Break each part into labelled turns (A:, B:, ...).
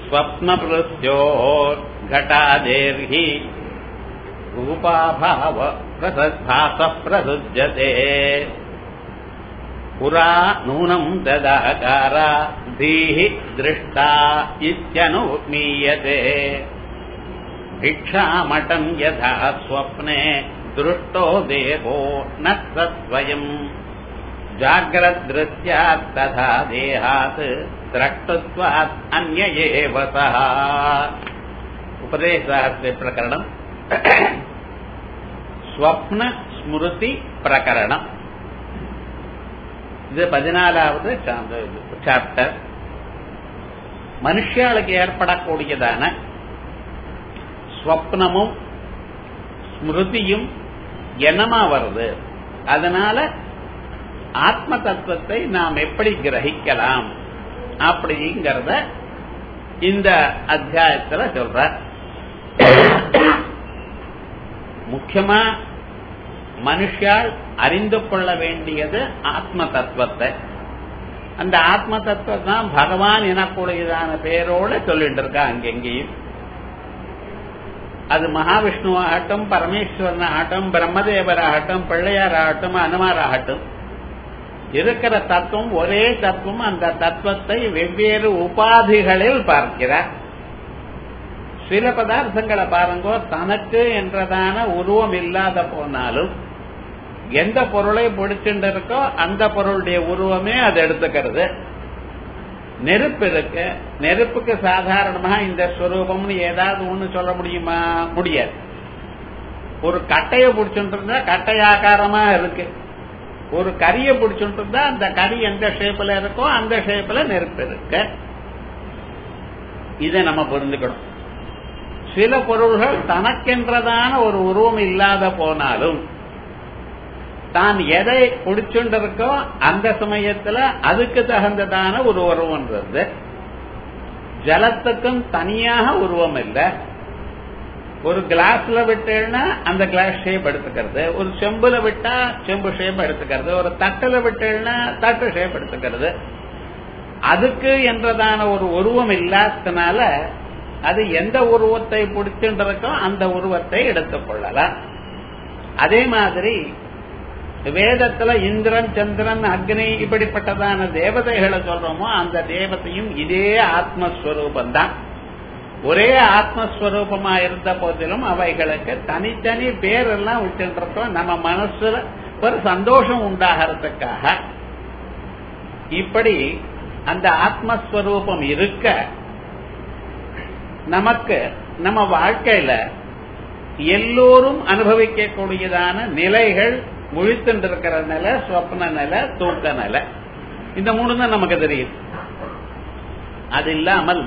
A: स्वप्नप्रस्योर्घटादेर्हि रूपाभाव प्रसद्भासः प्रसुज्यते पुरा नूनम् ददाकारा धीः दृष्टा इत्यनुमीयते भिक्षामटम् यथा स्वप्ने दृष्टो देहो न सत्स्वयम् जाग्रद्दृश्यात् तथा देहात् द्रष्टुत्वात् अन्य एव सः उपदेशसाहस्रे प्रकरणम् ஸ்வப்ன ஸ்மிருதி பிரகரணம் இது பதினாலாவது சாப்டர் மனுஷாளுக்கு ஏற்படக்கூடியதான ஸ்வப்னமும் ஸ்மிருதியும் என்னமா வருது அதனால ஆத்ம தத்துவத்தை நாம் எப்படி கிரகிக்கலாம் அப்படிங்கிறத இந்த அத்தியாயத்துல சொல்ற முக்கியமா மனுஷால் அறிந்து கொள்ள வேண்டியது ஆத்ம தத்துவத்தை அந்த ஆத்ம தத்துவம் தான் பகவான் எனக்கூடியதான பேரோட சொல்லிட்டு இருக்கா அங்கெங்கேயும் அது மகாவிஷ்ணுவாகட்டும் பரமேஸ்வரன் ஆகட்டும் பிரம்மதேவராகட்டும் பிள்ளையார் ஆகட்டும் அனுமார் ஆகட்டும் இருக்கிற தத்துவம் ஒரே தத்துவம் அந்த தத்துவத்தை வெவ்வேறு உபாதிகளில் பார்க்கிறார் சில பதார்த்தங்களை பாருங்க தனக்கு என்றதான உருவம் இல்லாத போனாலும் எந்த பொருளை பிடிச்சுட்டு இருக்கோ அந்த பொருளுடைய உருவமே அதை எடுத்துக்கிறது நெருப்பு இருக்கு நெருப்புக்கு சாதாரணமாக இந்த ஸ்வரூபம்னு ஏதாவது ஒண்ணு சொல்ல முடியுமா முடியாது ஒரு கட்டையை பிடிச்சுட்டு இருந்தா கட்டை ஆகாரமா இருக்கு ஒரு கரியை பிடிச்சுட்டு இருந்தா அந்த கறி எந்த ஷேப்ல இருக்கோ அந்த ஷேப்ல நெருப்பு இருக்கு இதை நம்ம புரிந்துக்கணும் சில பொருள்கள் தனக்கென்றதான ஒரு உருவம் இல்லாத போனாலும் தான் எதை பிடிச்சுண்டிருக்கோ அந்த சமயத்துல அதுக்கு தகுந்ததான ஒரு உருவம்ன்றது ஜலத்துக்கும் தனியாக உருவம் இல்லை ஒரு கிளாஸ்ல விட்டேன்னா அந்த கிளாஸ் ஷேப் எடுத்துக்கிறது ஒரு செம்புல விட்டா செம்பு ஷேப் எடுத்துக்கிறது ஒரு தட்டுல விட்டேன்னா தட்டு ஷேப் எடுத்துக்கிறது அதுக்கு என்றதான ஒரு உருவம் இல்லாததுனால அது எந்த உருவத்தை பிடிச்சுருக்கோ அந்த உருவத்தை எடுத்துக் கொள்ளலாம் அதே மாதிரி வேதத்துல இந்திரன் சந்திரன் அக்னி இப்படிப்பட்டதான தேவதைகளை சொல்றோமோ அந்த தேவதையும் இதே ஆத்மஸ்வரூபம் தான் ஒரே ஆத்மஸ்வரூபமா இருந்த போதிலும் அவைகளுக்கு தனித்தனி பேரெல்லாம் விட்டுருக்கோம் நம்ம மனசுல ஒரு சந்தோஷம் உண்டாகிறதுக்காக இப்படி அந்த ஆத்மஸ்வரூபம் இருக்க நமக்கு நம்ம வாழ்க்கையில எல்லோரும் அனுபவிக்கக்கூடியதான நிலைகள் முழித்துருக்கிற நிலை ஸ்வப்ன நிலை தூக்க நிலை இந்த மூணு தான் நமக்கு தெரியும் அது இல்லாமல்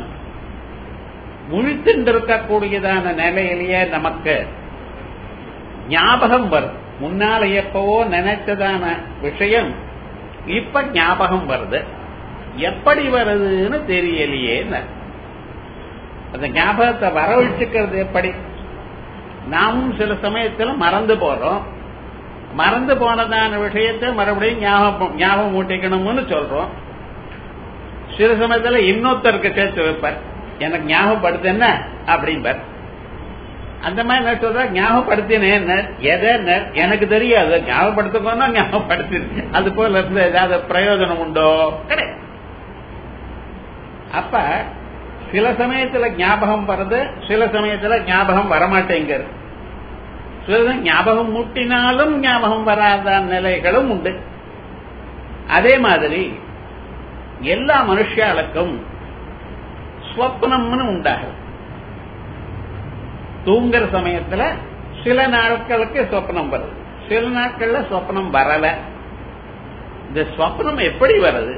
A: முழித்துருக்கக்கூடியதான நிலையிலேயே நமக்கு ஞாபகம் வரும் முன்னால எப்பவோ நினைச்சதான விஷயம் இப்ப ஞாபகம் வருது எப்படி வருதுன்னு தெரியலையே அந்த ஞாபகத்தை வரவழைச்சுக்கிறது எப்படி நாமும் சில சமயத்துல மறந்து போறோம் மறந்து போனதான விஷயத்தை மறுபடியும் ஞாபகம் ஞாபகம் ஊட்டிக்கணும்னு சொல்றோம் சில சமயத்துல இன்னொருத்தருக்கு சேர்த்து வைப்பார் எனக்கு ஞாபகப்படுத்து என்ன அப்படிம்பார் அந்த மாதிரி என்ன சொல்ற ஞாபகப்படுத்தினேன் எதை எனக்கு தெரியாது ஞாபகப்படுத்துக்கோன்னா ஞாபகப்படுத்தி அது போல இருந்து ஏதாவது பிரயோஜனம் உண்டோ கிடையாது அப்ப சில சமயத்துல ஞாபகம் வருது சில சமயத்துல ஞாபகம் வரமாட்டேங்கிறது சில ஞாபகம் முட்டினாலும் ஞாபகம் வராத நிலைகளும் உண்டு அதே மாதிரி எல்லா மனுஷாளுக்கும் ஸ்வப்னம்னு உண்டாகும் தூங்குற சமயத்துல சில நாட்களுக்கு சொப்னம் வருது சில நாட்கள்ல சொப்னம் வரல இந்த சொப்னம் எப்படி வருது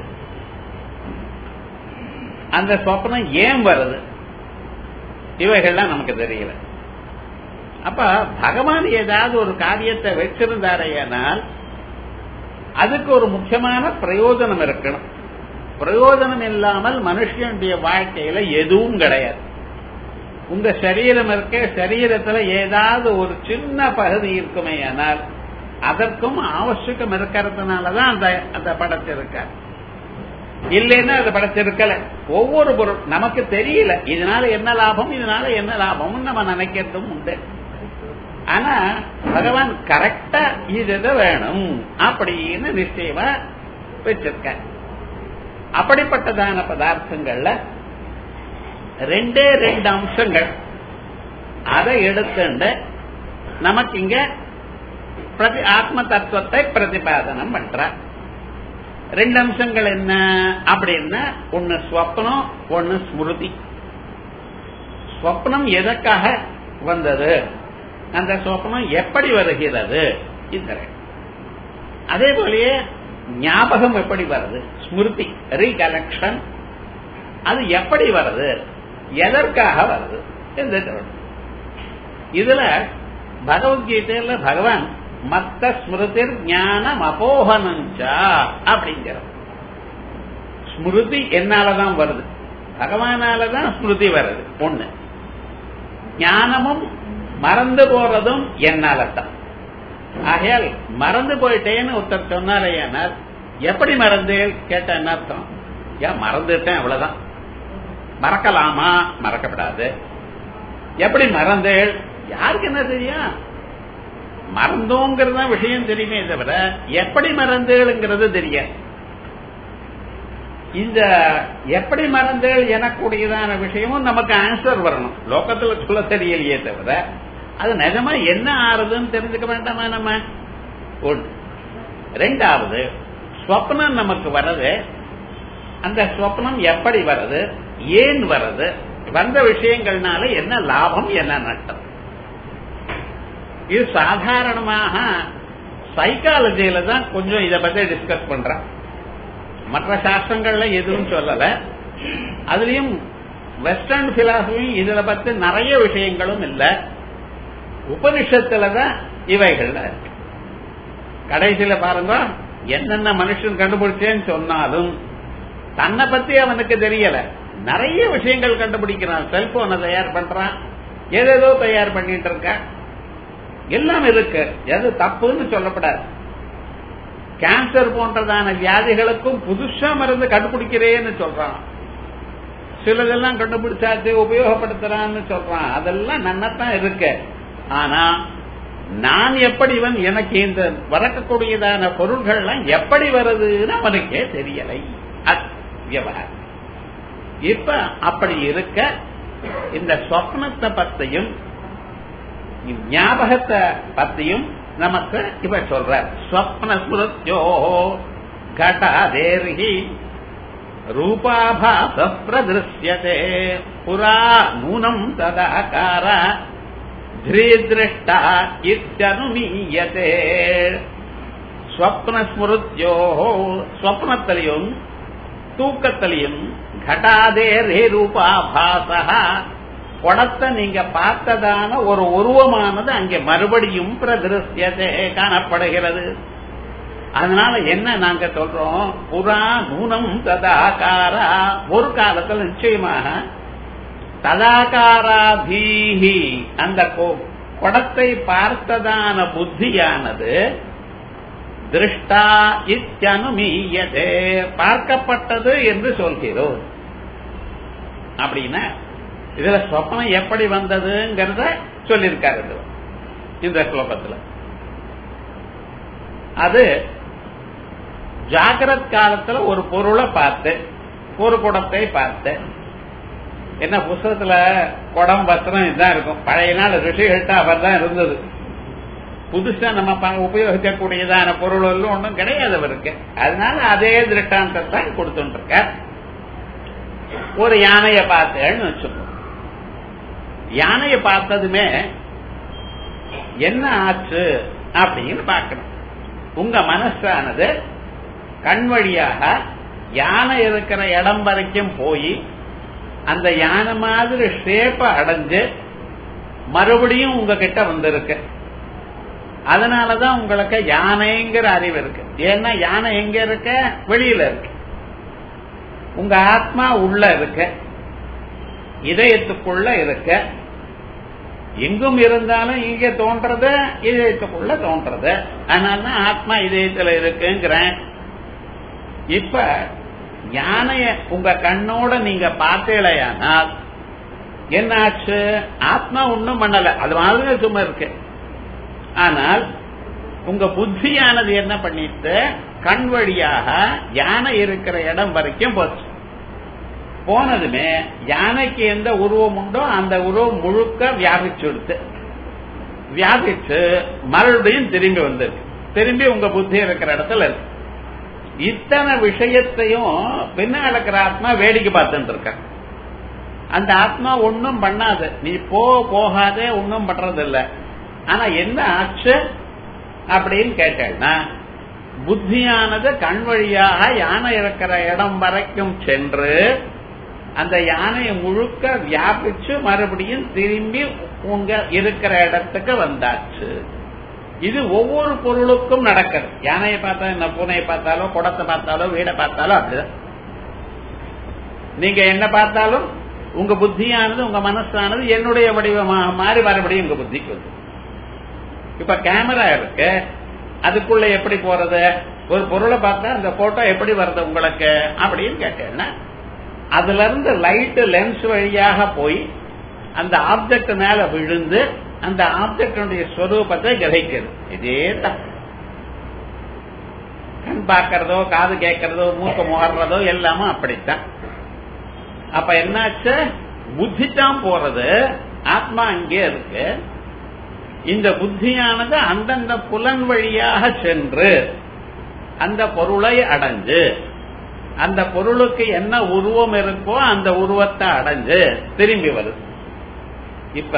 A: அந்த சொப்னம் ஏன் வருது இவைகள்லாம் நமக்கு தெரியல அப்ப பகவான் ஏதாவது ஒரு காரியத்தை வச்சிருந்தாரையானால் அதுக்கு ஒரு முக்கியமான பிரயோஜனம் இருக்கணும் பிரயோஜனம் இல்லாமல் மனுஷனுடைய வாழ்க்கையில எதுவும் கிடையாது உங்க சரீரம் இருக்க சரீரத்துல ஏதாவது ஒரு சின்ன பகுதி இருக்குமே ஆனால் அதற்கும் அவசியம் இருக்கிறதுனாலதான் அந்த அந்த படத்தை இருக்க இல்லைன்னா அதை படைச்சிருக்கல ஒவ்வொரு பொருள் நமக்கு தெரியல இதனால என்ன லாபம் இதனால என்ன லாபம்னு நம்ம நினைக்கிறதும் உண்டு ஆனா பகவான் கரெக்டா இது இது வேணும் அப்படின்னு நிச்சயமா வச்சிருக்க அப்படிப்பட்டதான பதார்த்தங்கள்ல ரெண்டே ரெண்டு அம்சங்கள் அதை எடுத்துண்டு நமக்கு இங்க பிரதி ஆத்ம தத்துவத்தை பிரதிபாதனம் பண்ற ரெண்டு அம்சங்கள் என்ன அப்படின்னா ஒன்னு ஸ்வப்னம் ஒன்னு ஸ்மிருதி ஸ்வப்னம் எதற்காக வந்தது அந்த சொப்பனம் எப்படி வருகிறது இந்த ரெண்டு. அதே போலயே ஞாபகம் எப்படி வருது ஸ்மிருதி ரீகலெக்ஷன் அது எப்படி வருது எதற்காக வருது இந்த ரெண்டு. இதுல பகவத்கீதையில பகவான் மத்த ஸ்மிருதிர் ஞானம் அபோகனஞ்சா அப்படிங்கிறது ஸ்மிருதி என்னாலதான் வருது பகவானாலதான் ஸ்மிருதி வருது ஒண்ணு ஞானமும் மறந்து போறதும் என்னாலத்தான் ஆகையால் மறந்து போயிட்டேன்னு ஒருத்தர் சொன்னாரையானால் எப்படி மறந்தேன் கேட்ட என்ன அர்த்தம் ஏன் மறந்துட்டேன் அவ்வளவுதான் மறக்கலாமா மறக்கப்படாது எப்படி மறந்தேள் யாருக்கு என்ன தெரியும் மறந்தோங்கிறது தான் விஷயம் தெரியுமே தவிர எப்படி மறந்தேளுங்கிறது தெரியாது இந்த எப்படி மறந்தேள் எனக்கூடியதான விஷயமும் நமக்கு ஆன்சர் வரணும் லோகத்துல சொல்ல தெரியலையே தவிர அது நிஜமா என்ன ஆறுதுன்னு தெரிஞ்சுக்க வேண்டாமா நம்ம ஒன்று ரெண்டாவது ஸ்வப்னம் நமக்கு வருது அந்த ஸ்வப்னம் எப்படி வருது ஏன் வருது வந்த விஷயங்கள்னால என்ன லாபம் என்ன நட்டம் இது சாதாரணமாக சைக்காலஜியில தான் கொஞ்சம் இதை பத்தி டிஸ்கஸ் பண்றேன் மற்ற சாஸ்திரங்கள்ல எதுவும் சொல்லல அதுலயும் வெஸ்டர்ன் பிலாசபி இதுல பத்தி நிறைய விஷயங்களும் இல்ல உபனிஷத்துல தான் இவைகள்ல இருக்கு கடைசியில பாருங்க என்னென்ன மனுஷன் கண்டுபிடிச்சேன்னு சொன்னாலும் தன்னை பத்தி அவனுக்கு தெரியல நிறைய விஷயங்கள் கண்டுபிடிக்கிறான் செல்போனை தயார் பண்றான் ஏதேதோ தயார் பண்ணிட்டு இருக்கான் எல்லாம் இருக்கு எது தப்புன்னு சொல்லப்படாது கேன்சர் போன்றதான வியாதிகளுக்கும் புதுசா மருந்து கண்டுபிடிக்கிறேன்னு சொல்றான் சிலதெல்லாம் கண்டுபிடிச்சாச்சு உபயோகப்படுத்துறான்னு சொல்றான் அதெல்லாம் நன்னத்தான் இருக்கு ஆனா நான் எப்படி இவன் எனக்கு இந்த வரக்கூடியதான பொருள்கள்லாம் எப்படி வருதுன்னு அவனுக்கே தெரியலை அது விவகாரம் இப்ப அப்படி இருக்க இந்த சொப்னத்தை பத்தியும் ஞாபகத்தை பத்தியும் நமக்கு இவ சொல்ற ஸ்வப்ன ஸ்மிருத்யோ கடேர்ஹி ரூபாபாச பிரதிருஷ்யதே புரா நூனம் ததாகார திருஷ்டா இத்தனுமீயதே ஸ்வப்ன ஸ்மிருத்யோ ஸ்வப்னத்திலையும் தூக்கத்திலையும் கடாதேரே ரூபாபாசா குடத்தை நீங்க பார்த்ததான ஒரு உருவமானது அங்கே மறுபடியும் பிரதிருஷ்யத்தை காணப்படுகிறது அதனால என்ன நாங்க சொல்றோம் புறா நூனம் ததாகாரா ஒரு காலத்தில் நிச்சயமாக ததாகாராதீஹி அந்த குடத்தை பார்த்ததான புத்தியானது திருஷ்டா இத்தனுமீயதே பார்க்கப்பட்டது என்று சொல்கிறோம் அப்படின்னா இதுல சொப்பனம் எப்படி வந்ததுங்கிறத சொல்லியிருக்காரு இந்த ஸ்லோகத்துல அது ஜாகிரத் காலத்துல ஒரு பொருளை பார்த்து ஒரு குடத்தை பார்த்து என்ன புஸ்தகத்துல குடம் வஸ்திரம் இதுதான் இருக்கும் பழைய நாள் ரிஷிகள்கிட்ட அவர் தான் இருந்தது புதுசா நம்ம உபயோகிக்கக்கூடியதான பொருள் எல்லாம் ஒன்றும் கிடையாது அவருக்கு அதனால அதே திருஷ்டாந்தத்தை கொடுத்துட்டு இருக்க ஒரு யானைய பார்த்தேன்னு வச்சுக்கோ யானைய பார்த்ததுமே என்ன ஆச்சு அப்படின்னு பார்க்கணும் உங்க மனசானது கண் வழியாக யானை இருக்கிற இடம் வரைக்கும் போய் அந்த யானை மாதிரி ஷேப்ப அடைஞ்சு மறுபடியும் உங்ககிட்ட வந்திருக்கு அதனாலதான் உங்களுக்கு யானைங்கிற அறிவு இருக்கு ஏன்னா யானை எங்க இருக்க வெளியில இருக்கு உங்க ஆத்மா உள்ள இருக்கு இதயத்துக்குள்ள இருக்க எங்கும் இருந்தாலும் இங்க தோன்றது இதயத்துக்குள்ள தோன்றது அதனாலதான் ஆத்மா இதயத்துல இருக்குங்கிறேன் இப்ப யானைய உங்க கண்ணோட நீங்க பார்த்தீங்களேயானால் என்னாச்சு ஆத்மா ஒண்ணும் பண்ணல அது மாதிரி சும்மா இருக்கு ஆனால் உங்க புத்தியானது என்ன பண்ணிட்டு கண் வழியாக யானை இருக்கிற இடம் வரைக்கும் போச்சு போனதுமே யானைக்கு எந்த உருவம் உண்டோ அந்த உருவம் முழுக்க வியாபிச்சு எடுத்து வியாபிச்சு மறுபடியும் திரும்பி வந்திருக்கு திரும்பி உங்க புத்தி இருக்கிற இடத்துல இருக்கு இத்தனை விஷயத்தையும் பின்ன இருக்கிற ஆத்மா வேடிக்கை பார்த்துட்டு இருக்க அந்த ஆத்மா ஒன்னும் பண்ணாது நீ போ போகாதே ஒன்னும் பண்றது இல்ல ஆனா என்ன ஆச்சு அப்படின்னு கேட்டேன்னா புத்தியானது கண் வழியாக யானை இருக்கிற இடம் வரைக்கும் சென்று அந்த யானையை முழுக்க வியாபிச்சு மறுபடியும் திரும்பி உங்க இருக்கிற இடத்துக்கு வந்தாச்சு இது ஒவ்வொரு பொருளுக்கும் நடக்குது யானையை பார்த்தா என்ன பூனையை பார்த்தாலோ குடத்தை பார்த்தாலோ வீடை பார்த்தாலோ அப்படிதான் நீங்க என்ன பார்த்தாலும் உங்க புத்தியானது உங்க மனசானது என்னுடைய வடிவமாக மாறி மறுபடியும் உங்க புத்திக்கு வந்து இப்ப கேமரா இருக்கு அதுக்குள்ள எப்படி போறது ஒரு பொருளை பார்த்தா அந்த போட்டோ எப்படி வருது உங்களுக்கு அப்படின்னு கேட்டேன்னா அதுல இருந்து லைட் லென்ஸ் வழியாக போய் அந்த ஆப்ஜெக்ட் மேல விழுந்து அந்த ஆப்ஜெக்டுடைய ஸ்வரூபத்தை கிரகிக்கிறது இதே தான் கண் பார்க்கறதோ காது கேட்கறதோ மூக்க முகர்றதோ எல்லாமே அப்படித்தான் அப்ப என்னாச்சு புத்தி தான் போறது ஆத்மா அங்கே இருக்கு இந்த புத்தியானது அந்தந்த புலன் வழியாக சென்று அந்த பொருளை அடைஞ்சு அந்த பொருளுக்கு என்ன உருவம் இருக்கோ அந்த உருவத்தை அடைஞ்சு திரும்பி வருது இப்ப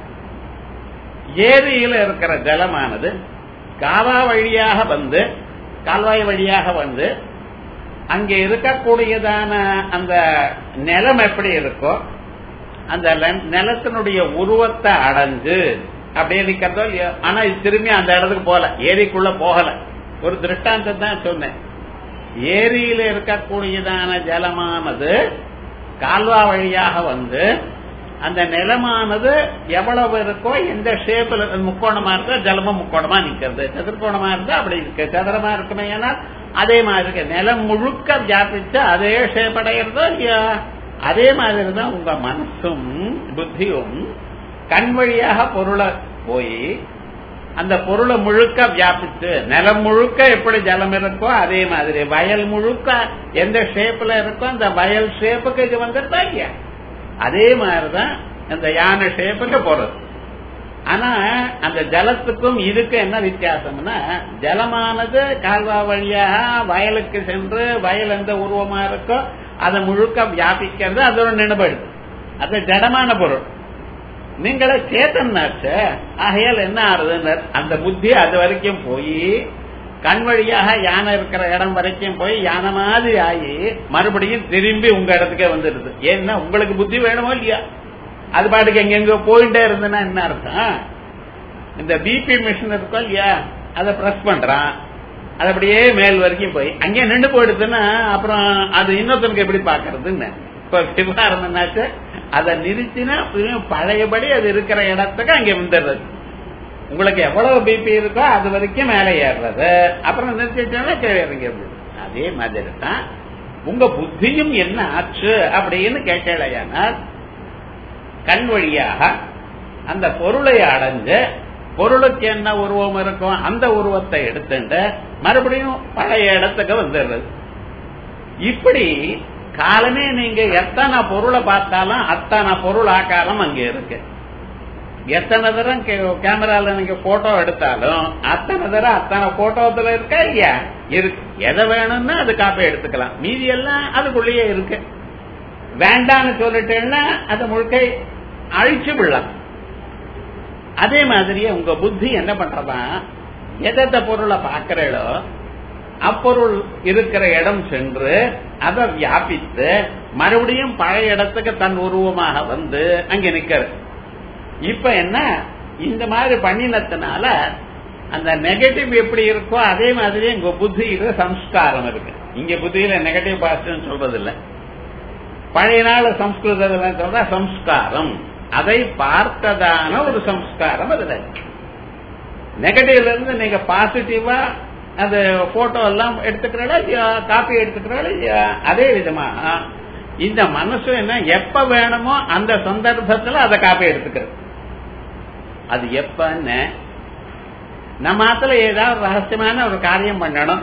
A: ஏரியில இருக்கிற ஜலமானது காவா வழியாக வந்து கால்வாய் வழியாக வந்து அங்கே இருக்கக்கூடியதான அந்த நிலம் எப்படி இருக்கோ அந்த நிலத்தினுடைய உருவத்தை அடைஞ்சு அப்படியே நிக்கிறதோ இல்லையோ ஆனா இது திரும்பி அந்த இடத்துக்கு போகல ஏரிக்குள்ள போகல ஒரு திருஷ்டாந்தம் தான் சொன்னேன் ஏரியில இருக்கக்கூடியதான ஜலமானது கால்வா வழியாக வந்து அந்த நிலமானது எவ்வளவு இருக்கோ எந்த ஷேப்ல முக்கோணமா இருக்கோ ஜலமும் முக்கோணமா நிக்கிறது சதுர்கோணமா இருந்தா அப்படி இருக்கு சதுரமா இருக்குமே ஏன்னா அதே மாதிரி இருக்கு நிலம் முழுக்க வியாபிச்சு அதே ஷேப் அடைகிறதோ இல்லையா அதே மாதிரி தான் உங்க மனசும் புத்தியும் கண் வழியாக பொருளை போய் அந்த பொருளை முழுக்க வியாபிச்சு நிலம் முழுக்க எப்படி ஜலம் இருக்கோ அதே மாதிரி வயல் முழுக்க எந்த ஷேப்ல இருக்கோ அந்த வயல் ஷேப்புக்கு இது வந்துருந்தா இல்லையா அதே மாதிரிதான் அந்த யானை ஷேப்புக்கு போறது ஆனா அந்த ஜலத்துக்கும் இதுக்கு என்ன வித்தியாசம்னா ஜலமானது கால்வா வழியாக வயலுக்கு சென்று வயல் எந்த உருவமா இருக்கோ அதை முழுக்க வியாபிக்கிறது அதோட நினைப்படுது அது ஜடமான பொருள் நீங்கள சேத்தன்னாச்ச ஆகையால் என்ன ஆறுதுன்னு அந்த புத்தி அது வரைக்கும் போய் கண் வழியாக யானை இருக்கிற இடம் வரைக்கும் போய் யானை மாதிரி ஆகி மறுபடியும் திரும்பி உங்க இடத்துக்கே வந்துடுது ஏன்னா உங்களுக்கு புத்தி வேணுமோ இல்லையா அது பாட்டுக்கு எங்கெங்க போயிட்டே இருந்ததுன்னா என்ன அர்த்தம் இந்த பிபி மிஷின் இருக்கோ இல்லையா அதை பிரஸ் பண்றான் அது அப்படியே மேல் வரைக்கும் போய் அங்கே நின்று போயிடுதுன்னா அப்புறம் அது இன்னொருத்தனுக்கு எப்படி பாக்குறதுன்னு இப்ப விவகாரம் என்னாச்சு அதை நிறுத்தினா பழையபடி அது இருக்கிற இடத்துக்கு அங்க வந்துடுறது உங்களுக்கு எவ்வளவு பிபி இருக்கோ அது வரைக்கும் மேலே ஏறுறது அப்புறம் நிறுத்திட்டோம்னா கீழே இறங்கிறது அதே மாதிரி தான் உங்க புத்தியும் என்ன ஆச்சு அப்படின்னு கேட்டலையானா கண் வழியாக அந்த பொருளை அடைஞ்சு பொருளுக்கு என்ன உருவம் இருக்கும் அந்த உருவத்தை எடுத்துட்டு மறுபடியும் பழைய இடத்துக்கு வந்துடுறது இப்படி காலமே நீங்க எத்தனை பொருளை பார்த்தாலும் அத்தனை பொருள் ஆக்காரம் அங்க இருக்கு எத்தனை தரம் கேமரால நீங்க போட்டோ எடுத்தாலும் அத்தனை தரம் அத்தனை போட்டோத்துல இருக்கா இல்லையா இருக்கு எதை வேணும்னா அது காப்பி எடுத்துக்கலாம் மீதி எல்லாம் அதுக்குள்ளேயே இருக்கு வேண்டான்னு சொல்லிட்டேன்னா அது முழுக்க அழிச்சு விடலாம் அதே மாதிரியே உங்க புத்தி என்ன பண்றதா எதெந்த பொருளை பார்க்கிறீங்களோ அப்பொருள் இருக்கிற இடம் சென்று அதை வியாபித்து மறுபடியும் பழைய இடத்துக்கு தன் உருவமாக வந்து அங்க நிக்கிறது இப்ப என்ன இந்த மாதிரி பண்ணினத்தினால அந்த நெகட்டிவ் எப்படி இருக்கோ அதே மாதிரி உங்க புத்தியில சம்ஸ்காரம் இருக்கு இங்க புத்தியில நெகட்டிவ் பாசிட்டிவ் சொல்றது இல்ல பழைய நாள் சம்ஸ்கிருதத்துல சொல்ற சம்ஸ்காரம் அதை பார்த்ததான ஒரு சம்ஸ்காரம் அதுல நெகட்டிவ்ல இருந்து நீங்க பாசிட்டிவா அது போட்டோ எல்லாம் எடுத்துக்கிறாளா காப்பி எடுத்துக்கிறாளா அதே விதமா இந்த மனசு என்ன எப்ப வேணுமோ அந்த சந்தர்ப்பத்துல அதை காப்பி எடுத்துக்கிறது அது எப்பன்னு நம்ம ஆத்துல ஏதாவது ரகசியமான ஒரு காரியம் பண்ணணும்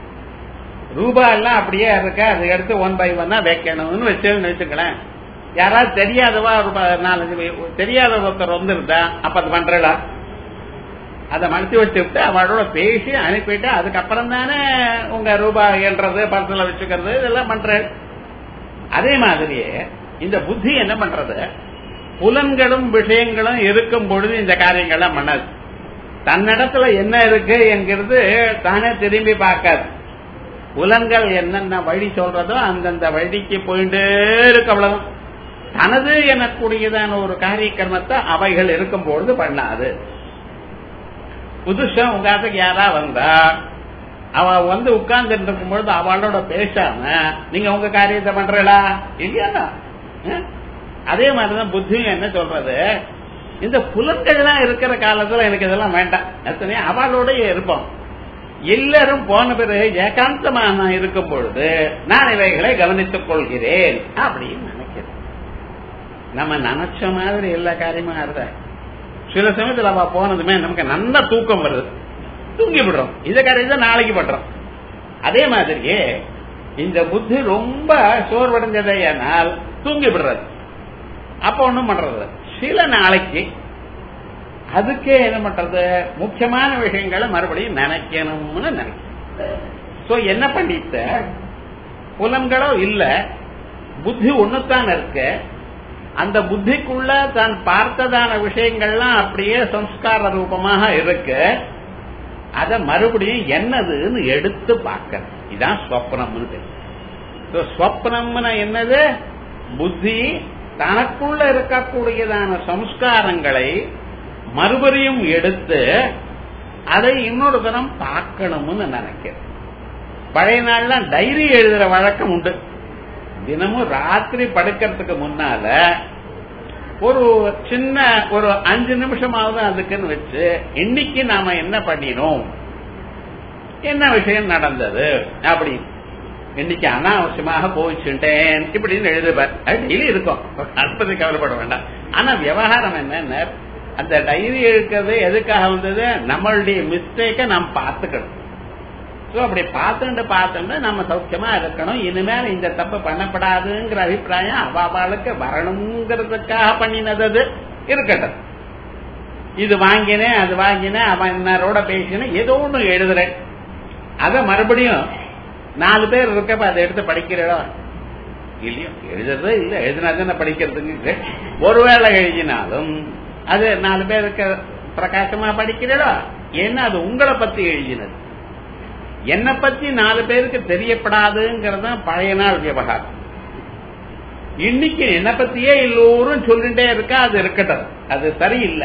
A: ரூபா எல்லாம் அப்படியே இருக்க அதை எடுத்து ஒன் பை ஒன்னா வைக்கணும்னு வச்சு வச்சுக்கலாம் யாராவது தெரியாதவா ஒரு நாலஞ்சு தெரியாத ஒருத்தர் வந்துருந்தா அப்ப அது பண்றடா அதை மனசு வச்சுட்டு அவளோட பேசி அனுப்பிட்டு அதுக்கப்புறம் தானே உங்க ரூபாய் என்றது பணத்துல வச்சுக்கிறது இதெல்லாம் பண்ற அதே மாதிரியே இந்த புத்தி என்ன பண்றது புலன்களும் விஷயங்களும் இருக்கும் பொழுது இந்த காரியங்கள்லாம் பண்ணாது தன்னிடத்துல என்ன இருக்கு என்கிறது தானே திரும்பி பார்க்காது புலன்கள் என்னென்ன வழி சொல்றதோ அந்தந்த வழிக்கு போயிட்டே இருக்கு அவ்வளவு தனது எனக்கூடியதான ஒரு காரியக்கிரமத்தை அவைகள் இருக்கும் பொழுது பண்ணாது புதுசா உங்க ஆத்துக்கு யாரா வந்தா அவ வந்து உட்கார்ந்து இருக்கும் பொழுது அவளோட பேசாம நீங்க உங்க காரியத்தை பண்றீங்களா இல்லையா அதே மாதிரிதான் புத்தியும் என்ன சொல்றது இந்த புலன்கள்லாம் இருக்கிற காலத்துல எனக்கு இதெல்லாம் வேண்டாம் எத்தனை அவளோடய இருப்போம் எல்லாரும் போன பிறகு ஏகாந்தமா நான் இருக்கும் பொழுது நான் இவைகளை கவனித்துக் கொள்கிறேன் அப்படின்னு நினைக்கிறேன் நம்ம நினைச்ச மாதிரி எல்லா காரியமா இருந்த சில சமயத்துல அவ போனதுமே நமக்கு நல்ல தூக்கம் வருது தூங்கி விடுறோம் இத காரியத்தை நாளைக்கு பண்றோம் அதே மாதிரியே இந்த புத்தி ரொம்ப சோர்வடைஞ்சதையானால் தூங்கி விடுறது அப்ப ஒண்ணும் பண்றது சில நாளைக்கு அதுக்கே என்ன பண்றது முக்கியமான விஷயங்களை மறுபடியும் நினைக்கணும்னு நினைக்கும் என்ன பண்ணிட்ட புலன்களோ இல்ல புத்தி ஒண்ணுத்தான் இருக்கு அந்த புத்திக்குள்ள தான் பார்த்ததான விஷயங்கள்லாம் அப்படியே சம்ஸ்கார ரூபமாக இருக்கு அத மறுபடியும் என்னதுன்னு எடுத்து பார்க்க இதான் ஸ்வப்னம்னு ஸ்வப்னம்னு என்னது புத்தி தனக்குள்ள இருக்கக்கூடியதான சம்ஸ்காரங்களை மறுபடியும் எடுத்து அதை இன்னொரு தரம் பார்க்கணும்னு நினைக்கிறேன் பழைய நாள்லாம் டைரி எழுதுற வழக்கம் உண்டு தினமும் ராத்திரி படுக்கிறதுக்கு முன்னால ஒரு சின்ன ஒரு அஞ்சு நிமிஷமாவது அதுக்குன்னு வச்சு இன்னைக்கு நாம என்ன பண்ணினோம் என்ன விஷயம் நடந்தது அப்படி இன்னைக்கு அனாவசியமாக போயிச்சுட்டேன் இப்படின்னு எழுதுவார் டெய்லி இருக்கும் அற்பத்தை கவலைப்பட வேண்டாம் ஆனா விவகாரம் என்ன அந்த டைரி எழுக்கிறது எதுக்காக வந்தது நம்மளுடைய மிஸ்டேக்கை நாம் பார்த்துக்கணும் ஸோ அப்படி பார்த்துட்டு பார்த்துட்டு நம்ம சௌக்கியமா இருக்கணும் இனிமேல் இந்த தப்பு பண்ணப்படாதுங்கிற அபிப்பிராயம் அவாளுக்கு வரணுங்கிறதுக்காக பண்ணினது அது இருக்கட்டும் இது வாங்கினேன் அது வாங்கினேன் அவன் இன்னாரோட பேசினேன் ஏதோ ஒன்று எழுதுறேன் அதை மறுபடியும் நாலு பேர் இருக்கப்ப அதை எடுத்து படிக்கிறோம் இல்லையோ எழுதுறதே இல்ல எழுதினா தானே படிக்கிறதுக்கு ஒருவேளை எழுதினாலும் அது நாலு பேருக்கு பிரகாசமா படிக்கிறதோ ஏன்னா அது உங்களை பத்தி எழுதினது என்னை பத்தி நாலு பேருக்கு தெரியப்படாதுங்கிறது பழைய நாள் விவகாரம் இன்னைக்கு என்னை பத்தியே எல்லோரும் சொல்லிட்டே இருக்கா அது இருக்கட்டும் அது சரியில்லை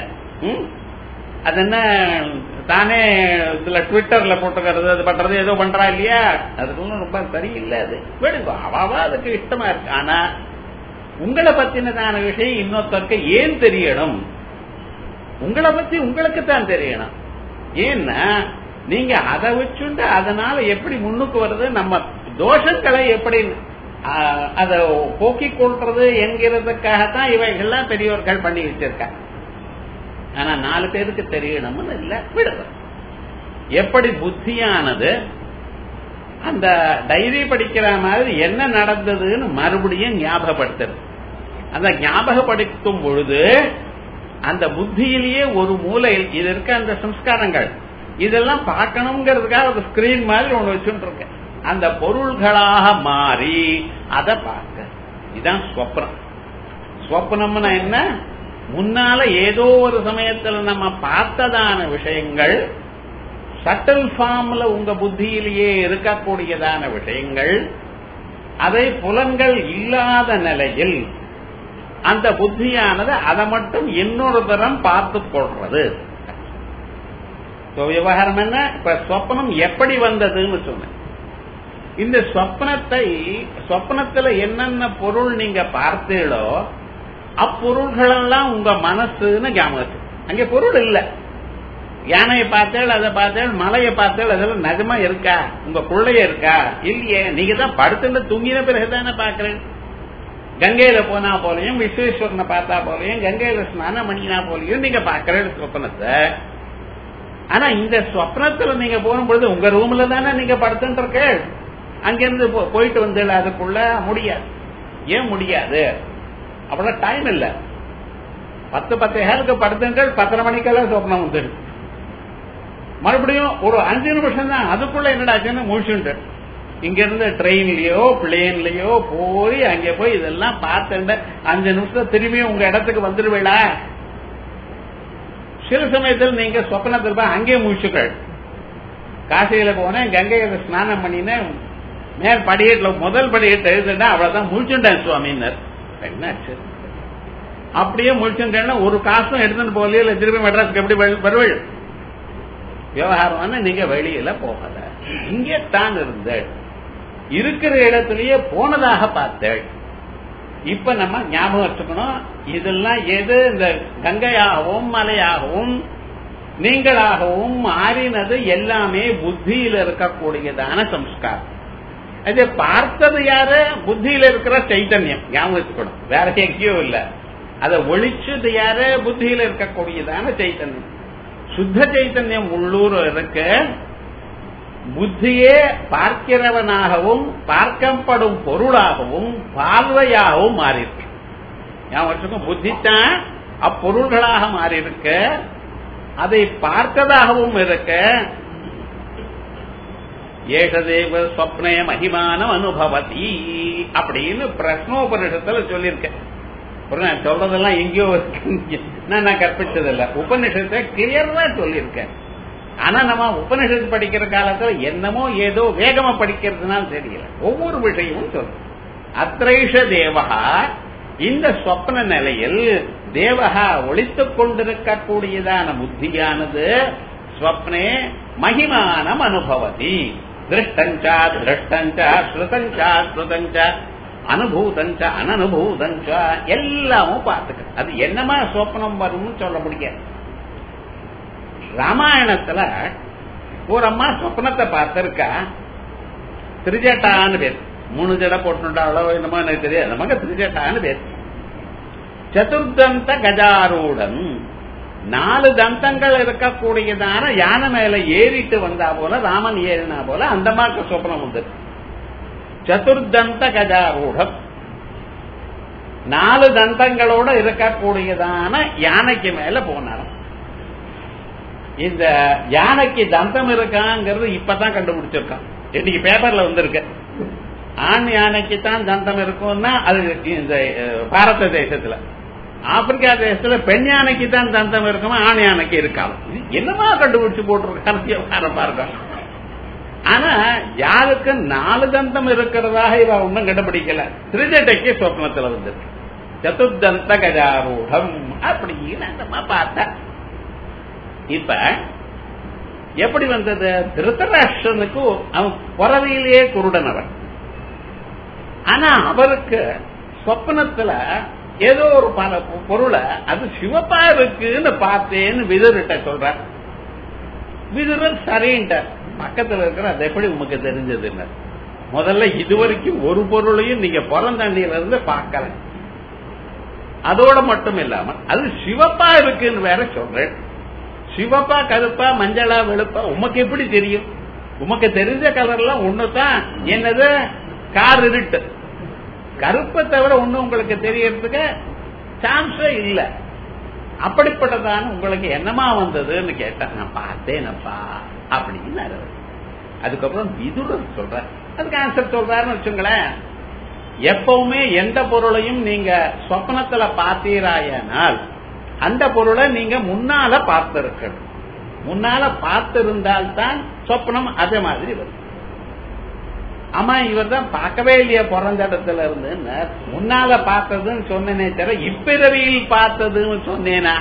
A: அது என்ன தானே இதுல ட்விட்டர்ல போட்டுக்கிறது அது பண்றது ஏதோ பண்றா இல்லையா அதுக்கு ரொம்ப சரியில்லை அது விடுங்க அவாவா அதுக்கு இஷ்டமா இருக்கு ஆனா உங்களை பத்தினதான விஷயம் இன்னொருத்தருக்கு ஏன் தெரியணும் உங்களை பத்தி உங்களுக்கு தான் தெரியணும் ஏன்னா நீங்க அதை வச்சுண்டு அதனால எப்படி முன்னுக்கு வருது நம்ம தோஷங்களை எப்படி அதை போக்கிக் கொள்றது என்கிறதுக்காகத்தான் இவைகள்லாம் பெரியவர்கள் பண்ணி வச்சிருக்காங்க ஆனா நாலு பேருக்கு தெரியணும்னு இல்ல விடுறது எப்படி புத்தியானது அந்த டைரி படிக்கிற மாதிரி என்ன நடந்ததுன்னு மறுபடியும் ஞாபகப்படுத்துறது அந்த ஞாபகப்படுத்தும் பொழுது அந்த புத்தியிலேயே ஒரு மூலையில் இது இருக்க அந்த சம்ஸ்காரங்கள் இதெல்லாம் பார்க்கணுங்கிறதுக்காக ஒரு ஸ்கிரீன் மாதிரி ஒண்ணு வச்சுட்டு இருக்கேன் அந்த பொருள்களாக மாறி அதை பார்க்க இதுதான் ஸ்வப்னம் ஸ்வப்னம்னா என்ன முன்னால ஏதோ ஒரு சமயத்துல நம்ம பார்த்ததான விஷயங்கள் சட்டல் ஃபார்ம்ல உங்க புத்தியிலேயே இருக்கக்கூடியதான விஷயங்கள் அதை புலன்கள் இல்லாத நிலையில் அந்த புத்தியானது அதை மட்டும் இன்னொரு தரம் பார்த்து கொள்றது விவகாரம் என்ன இப்ப சொப்பனம் எப்படி வந்ததுன்னு சொன்னேன் இந்த சொப்னத்தை சொப்னத்துல என்னென்ன பொருள் நீங்க பார்த்தீங்களோ அப்பொருள்களெல்லாம் உங்க மனசுன்னு ஞாபகத்து அங்க பொருள் இல்ல யானையை பார்த்தேள் அதை பார்த்தேள் மலையை பார்த்தேள் அதெல்லாம் நிஜமா இருக்கா உங்க பிள்ளைய இருக்கா இல்லையே நீங்க தான் படுத்துட்டு தூங்கின பிறகுதானே பாக்குறேன் கங்கையில போனா போலையும் விஸ்வேஸ்வரனை பார்த்தா போலையும் கங்கையில ஸ்நானம் பண்ணினா போலையும் நீங்க பாக்குற சொப்பனத்தை ஆனா இந்த சொப்னத்துல நீங்க போகும்பொழுது உங்க ரூம்ல தானே நீங்க படுத்துட்டு இருக்க அங்கிருந்து போ- போயிட்டு வந்து அதுக்குள்ள முடியாது ஏன் முடியாது அவ்வளவு டைம் இல்ல பத்து பத்து ஹேருக்கு படுத்துங்கள் பத்தரை மணிக்கெல்லாம் சொப்னம் வந்துடும் மறுபடியும் ஒரு அஞ்சு நிமிஷம் தான் அதுக்குள்ள என்னடாச்சுன்னு முழிச்சுண்டு இங்க இருந்து ட்ரெயின்லயோ பிளேன்லயோ போய் அங்க போய் இதெல்லாம் பார்த்துட்டு அஞ்சு நிமிஷம் திரும்பியும் உங்க இடத்துக்கு வந்துடுவீளா சில சமயத்தில் நீங்க சொப்பனத்தில் போய் அங்கேயே முழிச்சுக்கள் காசியில போனேன் கங்கையில ஸ்நானம் பண்ணினேன் மேல் படியேட்ல முதல் படியேட்டு எழுதுட்டா அவ்வளவுதான் முழிச்சுட்டேன் சுவாமின்னர் என்னாச்சு அப்படியே முழிச்சுட்டேன்னா ஒரு காசும் எடுத்துட்டு போகலையே இல்ல திருப்பி மெட்ராஸ்க்கு எப்படி வருவள் விவகாரம் நீங்க வெளியில போகல இங்கே தான் இருந்தேள் இருக்கிற இடத்திலேயே போனதாக பார்த்தேள் இப்ப நம்ம ஞாபகம் வச்சுக்கணும் இதெல்லாம் எது இந்த கங்கையாகவும் மலையாகவும் நீங்களாகவும் மாறினது எல்லாமே புத்தியில இருக்கக்கூடியதான சம்ஸ்காரம் அது பார்த்தது யாரு புத்தியில இருக்கிற சைத்தன்யம் ஞாபகம் வச்சுக்கணும் வேற எங்கேயோ இல்ல அதை ஒழிச்சது யாரு புத்தியில இருக்கக்கூடியதான சைத்தன்யம் சுத்த சைத்தன்யம் உள்ளூர் இருக்க புத்தியே பார்க்கிறவனாகவும் பார்க்கப்படும் பொருளாகவும் பார்வையாகவும் மாறியிருக்கு ஞாபகம் வச்சுக்கோங்க புத்தித்தான் அப்பொருள்களாக மாறி இருக்க அதை பார்த்ததாகவும் இருக்க ஏகதேவ ஸ்வப்னய மகிமானம் அனுபவதி அப்படின்னு பிரஸ்னோபனிஷத்துல சொல்லியிருக்கேன் அப்புறம் நான் சொல்றதெல்லாம் எங்கேயோ இருக்கு நான் நான் கற்பிச்சதில்ல உபனிஷத்தை கிளியரா சொல்லியிருக்கேன் ஆனா நம்ம உபனிஷத்து படிக்கிற காலத்துல என்னமோ ஏதோ வேகமா படிக்கிறதுனால தெரியல ஒவ்வொரு விஷயமும் சொல்லும் அத்ரைஷ தேவகா இந்த சொப்ன நிலையில் தேவகா ஒழித்துக் கொண்டிருக்கக்கூடியதான புத்தியானது ஸ்வப்னே மகிமானம் அனுபவதி திருஷ்டஞ்சா திருஷ்டஞ்சா ஸ்ருதஞ்சா ஸ்ருதஞ்சா அனுபூதஞ்ச அனனுபூதஞ்ச எல்லாமும் பார்த்துக்க அது என்னமா சொப்னம் வரும்னு சொல்ல முடியாது ராமாயணத்துல ஒரு அம்மா சொப்னத்தை பார்த்திருக்கா திரிஜட்டான்னு பேர் மூணு ஜடை போட்டுட்டாளோ என்னமோ எனக்கு தெரியாது நமக்கு திரிஜட்டான்னு பேர் சதுர்தந்த கஜாரூடன் நாலு தந்தங்கள் இருக்கக்கூடியதான யானை மேல ஏறிட்டு வந்தா போல ராமன் ஏறினா போல அந்த மாதிரி சொப்னம் உண்டு சதுர்தந்த கஜாரூடம் நாலு தந்தங்களோட இருக்கக்கூடியதான யானைக்கு மேல போனாராம் இந்த யானைக்கு தந்தம் இருக்காங்கிறது இப்பதான் கண்டுபிடிச்சிருக்கான் இன்னைக்கு பேப்பர்ல வந்திருக்கு ஆண் யானைக்கு தான் தந்தம் இருக்கும்னா அது இந்த பாரத தேசத்துல ஆப்பிரிக்கா தேசத்துல பெண் யானைக்கு தான் தந்தம் இருக்குமா ஆண் யானைக்கு இருக்காது என்னமா கண்டுபிடிச்சு போட்டிருக்காரு பாருங்க ஆனா யாருக்கு நாலு தந்தம் இருக்கிறதாக இவ ஒன்னும் கண்டுபிடிக்கல திருஜட்டைக்கு சொப்னத்துல வந்திருக்கு சதுர்தந்த கஜாரூடம் அப்படின்னு நம்ம பார்த்தா இப்ப எப்படி வந்தது திருத்தராஷ்டிரனுக்கு அவன் பிறவியிலேயே குருடன் அவன் ஆனா அவருக்கு சொப்னத்துல ஏதோ ஒரு பல பொருளை அது சிவப்பா இருக்குன்னு பார்த்தேன்னு விதுரிட்ட சொல்ற விதுரர் சரின்ட்டார் பக்கத்துல இருக்கிற அது எப்படி உமக்கு தெரிஞ்சதுன்னு முதல்ல இதுவரைக்கும் ஒரு பொருளையும் நீங்க புறந்தண்ணியில இருந்து பார்க்கல அதோட மட்டும் இல்லாம அது சிவப்பா இருக்குன்னு வேற சொல்றேன் சிவப்பா கருப்பா மஞ்சளா வெளுப்பா உமக்கு எப்படி தெரியும் உமக்கு தெரிஞ்ச கலர்லாம் ஒண்ணுதான் என்னது கார் இருட்டு கருப்பை தவிர ஒண்ணு உங்களுக்கு தெரியறதுக்கு சான்ஸே இல்ல அப்படிப்பட்டதான உங்களுக்கு என்னமா வந்ததுன்னு கேட்டா நான் பார்த்தேனப்பா அப்படின்னு அதுக்கப்புறம் விதுரர் சொல்ற அதுக்கு ஆன்சர் சொல்றாருன்னு வச்சுங்களேன் எப்பவுமே எந்த பொருளையும் நீங்க சொப்னத்துல பார்த்தீராயனால் அந்த பொருளை நீங்க முன்னால பார்த்திருக்கணும் முன்னால பார்த்திருந்தால்தான் சொப்னம் அதே மாதிரி வரும் ஆமா இவர் தான் பார்க்கவே இல்லையா பிறந்த இடத்துல இருந்து முன்னால பார்த்ததுன்னு சொன்னேனே தவிர இப்பிறவியில் பார்த்ததுன்னு சொன்னேனா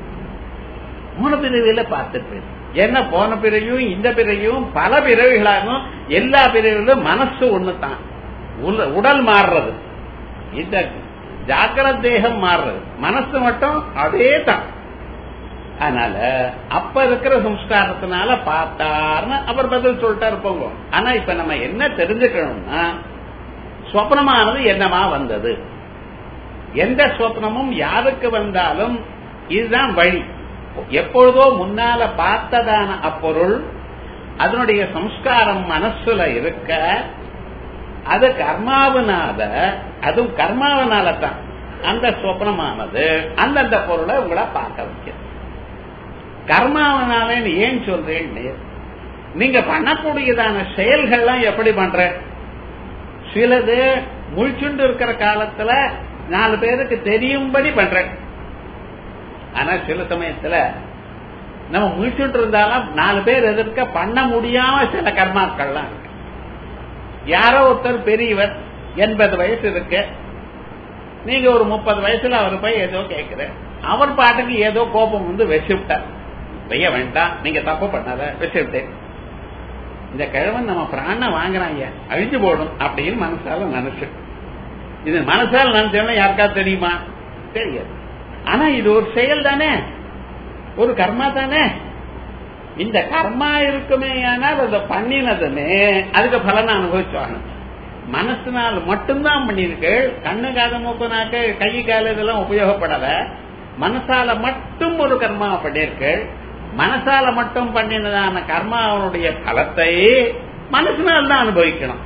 A: போன பிறவியில பார்த்துட்டு என்ன போன பிறவியும் இந்த பிறவியும் பல பிறவிகளாகும் எல்லா பிறவிலும் மனசு ஒண்ணுதான் உடல் மாறுறது இந்த ஜாக்கிர தேகம் மாறுறது மனசு மட்டும் அதே தான் அதனால அப்ப இருக்கிற சம்ஸ்காரத்தினால பார்த்தார்னு அவர் பதில் சொல்லிட்டா இருப்போங்க ஆனா இப்ப நம்ம என்ன தெரிஞ்சுக்கணும்னா ஸ்வப்னமானது என்னமா வந்தது எந்த ஸ்வப்னமும் யாருக்கு வந்தாலும் இதுதான் வழி எப்பொழுதோ முன்னால பார்த்ததான அப்பொருள் அதனுடைய சம்ஸ்காரம் மனசுல இருக்க அது கர்மாவனால அதுவும் கர்மாவனால தான் அந்த சொப்னமானது அந்தந்த பொருளை உங்களை பார்க்க வைக்கிறது கர்மாவனாலன்னு ஏன் சொல்றேன்னு நீங்க பண்ணக்கூடியதான செயல்கள்லாம் எப்படி பண்ற சிலது முழிச்சுண்டு இருக்கிற காலத்துல நாலு பேருக்கு தெரியும்படி பண்றேன் ஆனா சில சமயத்துல நம்ம முழிச்சுட்டு இருந்தாலும் நாலு பேர் எதிர்க்க பண்ண முடியாம சில கர்மாக்கள்லாம் இருக்கு யாரோ ஒருத்தர் பெரியவர் எண்பது வயசு இருக்கு நீங்க ஒரு முப்பது வயசுல அவர் போய் ஏதோ கேட்கிற அவர் பாட்டுக்கு ஏதோ கோபம் வந்து வச்சுவிட்டார் வைய வேண்டாம் நீங்க தப்பு பண்ணாத வச்சுவிட்டேன் இந்த கிழவன் நம்ம பிராண வாங்குறாங்க அழிஞ்சு போடும் அப்படின்னு மனசால நினைச்சு இது மனசால நினைச்சோம்னா யாருக்காவது தெரியுமா தெரியாது ஆனா இது ஒரு செயல் தானே ஒரு கர்மா தானே இந்த கர்மா இருக்குமே ஆனால் அதை பண்ணினதுமே அதுக்கு பலனை அனுபவிச்சாங்க மனசுனால் மட்டும்தான் பண்ணிருக்கு கண்ணு காத மூக்கு நாக்கு கை கால இதெல்லாம் உபயோகப்படல மனசால மட்டும் ஒரு கர்மா பண்ணிருக்கு மனசால மட்டும் பண்ணினதான கர்மாவனுடைய பலத்தை மனசுனால் தான் அனுபவிக்கணும்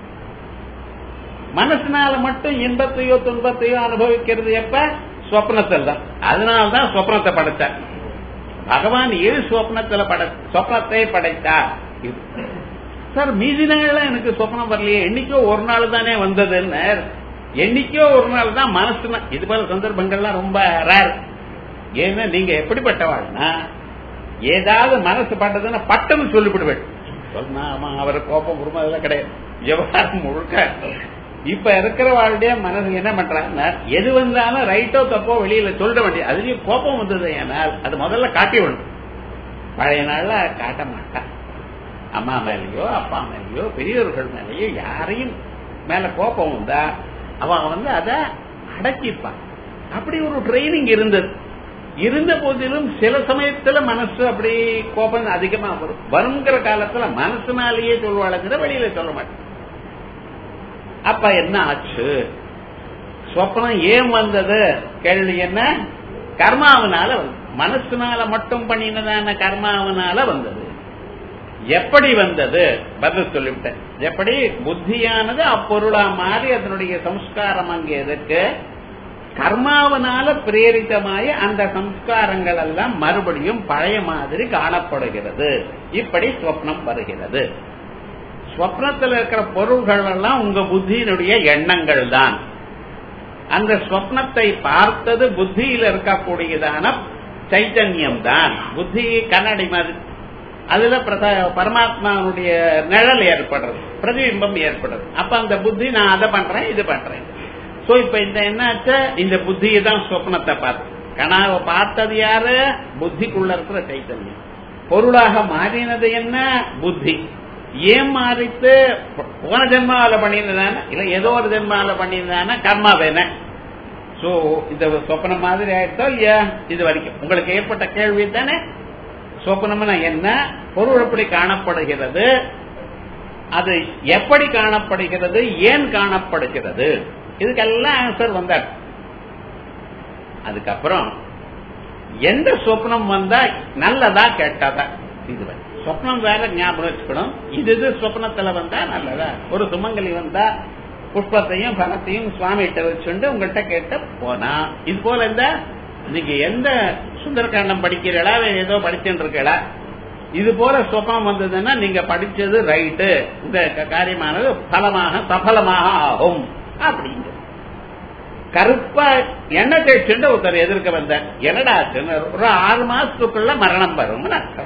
A: மனசுனால மட்டும் இன்பத்தையோ துன்பத்தையோ அனுபவிக்கிறது எப்ப சொப்னத்தில் தான் அதனால்தான் சொப்னத்தை படைச்சார் பகவான் ஏழு சொப்னத்துல படை சொப்னத்தை படைத்தார் இது சார் மீதி நாள்ல எனக்கு சொப்னம் வரலையே என்னைக்கோ ஒரு நாள் தானே வந்ததுன்னு என்னைக்கோ ஒரு நாள் தான் மனசுனா இது போல சந்தர்ப்பங்கள்லாம் ரொம்ப ரேர் ஏன்னா நீங்க எப்படிப்பட்டவாள்னா ஏதாவது மனசு பட்டதுன்னா பட்டன்னு சொல்லிவிடுவேன் சொன்னா ஆமா அவர் கோபம் குருமா அதெல்லாம் கிடையாது விவகாரம் முழுக்க இப்ப இருக்கிற வாழ்டைய மனசு என்ன பண்றாங்கன்னா எது வந்தாலும் ரைட்டோ தப்போ வெளியில சொல்ல வேண்டிய அதுலயும் கோபம் வந்தது ஏனால் அது முதல்ல காட்டி விடணும் பழைய நாள்ல காட்ட மாட்டான் அம்மா மேலேயோ அப்பா மேலேயோ பெரியவர்கள் மேலேயோ யாரையும் மேல கோபம் வந்தா அவன் வந்து அதை அடக்கிப்பான் அப்படி ஒரு ட்ரைனிங் இருந்தது இருந்த போதிலும் சில சமயத்துல மனசு அப்படி கோபம் அதிகமா வரும் வருங்கிற காலத்துல மனசுனாலேயே சொல்வாளுங்கிற வெளியில சொல்ல மாட்டேன் அப்ப என்ன ஆச்சு சொப்னம் ஏன் வந்தது கேள்வி என்ன கர்மாவனால வந்து மனசுனால மட்டும் பண்ணினதான கர்மாவனால வந்தது எப்படி வந்தது பதில் சொல்லிவிட்டேன் எப்படி புத்தியானது அப்பொருளா மாறி அதனுடைய சம்ஸ்காரம் அங்கே எதுக்கு கர்மாவனால பிரேரித்தமாய் அந்த சம்ஸ்காரங்கள் எல்லாம் மறுபடியும் பழைய மாதிரி காணப்படுகிறது இப்படி ஸ்வப்னம் வருகிறது ஸ்வப்னத்தில் இருக்கிற பொருள்கள் எல்லாம் உங்க புத்தியினுடைய எண்ணங்கள் தான் அந்த ஸ்வப்னத்தை பார்த்தது புத்தியில இருக்கக்கூடியதான சைத்தன்யம் தான் புத்தி கண்ணாடி மாதிரி அதுல பரமாத்மாவுடைய நிழல் ஏற்படுறது பிரதிபிம்பம் ஏற்படுறது அப்ப அந்த புத்தி நான் அதை பண்றேன் இது பண்றேன் சோ இப்ப இந்த என்னாச்ச இந்த புத்தியை தான் சொப்னத்தை பார்த்து கனாவை பார்த்தது யாரு புத்திக்குள்ள இருக்கிற சைத்தன்யம் பொருளாக மாறினது என்ன புத்தி ஏன் மாறித்து போன ஜென்மாவில பண்ணியிருந்தானே இல்ல ஏதோ ஒரு ஜென்மாவில பண்ணியிருந்தானே கர்மா வேண சோ இந்த சொப்பனம் மாதிரி ஆயிட்டோ இல்லையா இது வரைக்கும் உங்களுக்கு ஏற்பட்ட கேள்வி தானே சொப்பனம்னா என்ன பொருள் எப்படி காணப்படுகிறது அது எப்படி காணப்படுகிறது ஏன் காணப்படுகிறது இதுக்கெல்லாம் ஆன்சர் வந்தார் அதுக்கப்புறம் எந்த சொப்னம் வந்தா நல்லதா கெட்டதா இது சொப்னம் வேற ஞாபகம் வச்சுக்கணும் இது இது சொப்னத்துல வந்தா நல்லதா ஒரு சுமங்கலி வந்தா புஷ்பத்தையும் பணத்தையும் சுவாமிகிட்ட வச்சுண்டு உங்கள்கிட்ட கேட்டு போனா இது போல இந்த நீங்க எந்த சுந்தரகாண்டம் படிக்கிறீங்களா ஏதோ படிச்சுட்டு இருக்கீங்களா இது போல சொப்பம் வந்ததுன்னா நீங்க படிச்சது ரைட்டு இந்த காரியமானது பலமாக சபலமாக ஆகும் அப்படிங்க கருப்பா எண்ணெய் தேய்ச்சுட்டு ஒருத்தர் எதிர்க்க வந்த என்னடா ஒரு ஆறு மாசத்துக்குள்ள மரணம் வரும்னு அர்த்தம்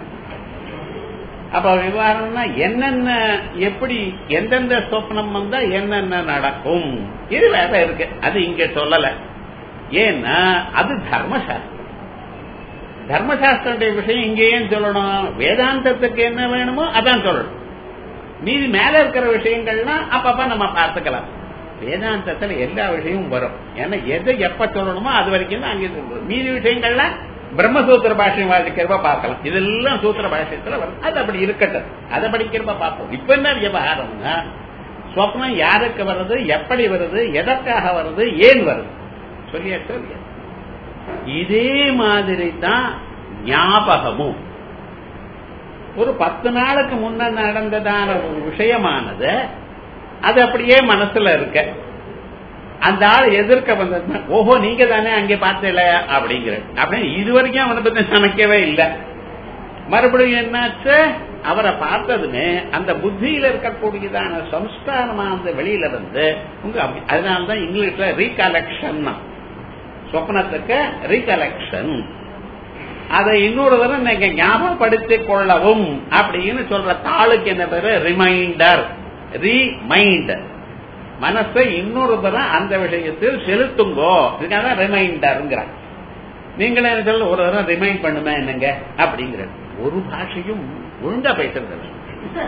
A: அப்ப விவகாரம்னா என்னென்ன எப்படி எந்தெந்த சொப்னம் வந்தா என்னென்ன நடக்கும் இது வேற இருக்கு அது இங்க சொல்லல ஏன்னா அது தர்மசாஸ்திரம் தர்மசாஸ்திரனுடைய விஷயம் இங்க ஏன் சொல்லணும் வேதாந்தத்துக்கு என்ன வேணுமோ அதான் சொல்லணும் மீதி மேல இருக்கிற விஷயங்கள்னா அப்பப்ப நம்ம பார்த்துக்கலாம் வேதாந்தத்துல எல்லா விஷயமும் வரும் ஏன்னா எதை எப்ப சொல்லணுமோ அது வரைக்கும் தான் அங்கே சொல்றது மீதி விஷயங்கள்லாம் பிரம்மசூத்திர பாஷ்யம் வாசிக்கிறப்ப பார்க்கலாம் இதெல்லாம் சூத்திர பாஷ்யத்துல வரும் அது அப்படி இருக்கட்டும் அதை படிக்கிறப்ப பார்ப்போம் இப்ப என்ன விவகாரம்னா சொப்னம் யாருக்கு வருது எப்படி வருது எதற்காக வருது ஏன் வருது சொல்லியாச்சு இல்லையா? இதே மாதிரி தான் ஞாபகமும் ஒரு பத்து நாளுக்கு முன்ன நடந்ததான ஒரு விஷயமானது அது அப்படியே மனசுல இருக்க அந்த ஆள் எதிர்க்க வந்ததுன்னா ஓஹோ நீங்க தானே அங்கே பார்த்தல அப்படிங்கிற அப்படின்னு இது வரைக்கும் அவனை பத்தி நினைக்கவே இல்லை மறுபடியும் என்னாச்சு அவரை பார்த்ததுமே அந்த புத்தியில இருக்கக்கூடியதான சம்ஸ்காரமானது வெளியில வந்து உங்க அப்படி- அதனாலதான் இங்கிலீஷ்ல ரீகலெக்ஷன் சொப்னத்துக்கு ரீகலெக்ஷன் அதை இன்னொரு தடவை நீங்க ஞாபகப்படுத்திக் கொள்ளவும் அப்படின்னு சொல்ற தாளுக்கு என்ன பேரு ரிமைண்டர் ரீமைண்ட் மனசை இன்னொரு தடவை அந்த விஷயத்தில் செலுத்துங்கோ இதுக்காக ரிமைண்டர்ங்கிறாங்க நீங்களே என்ன சொல்ல ஒரு தடவை ரிமைண்ட் பண்ணுமே என்னங்க அப்படிங்கிற ஒரு பாஷையும் ஒழுங்கா பேசுறது இல்ல.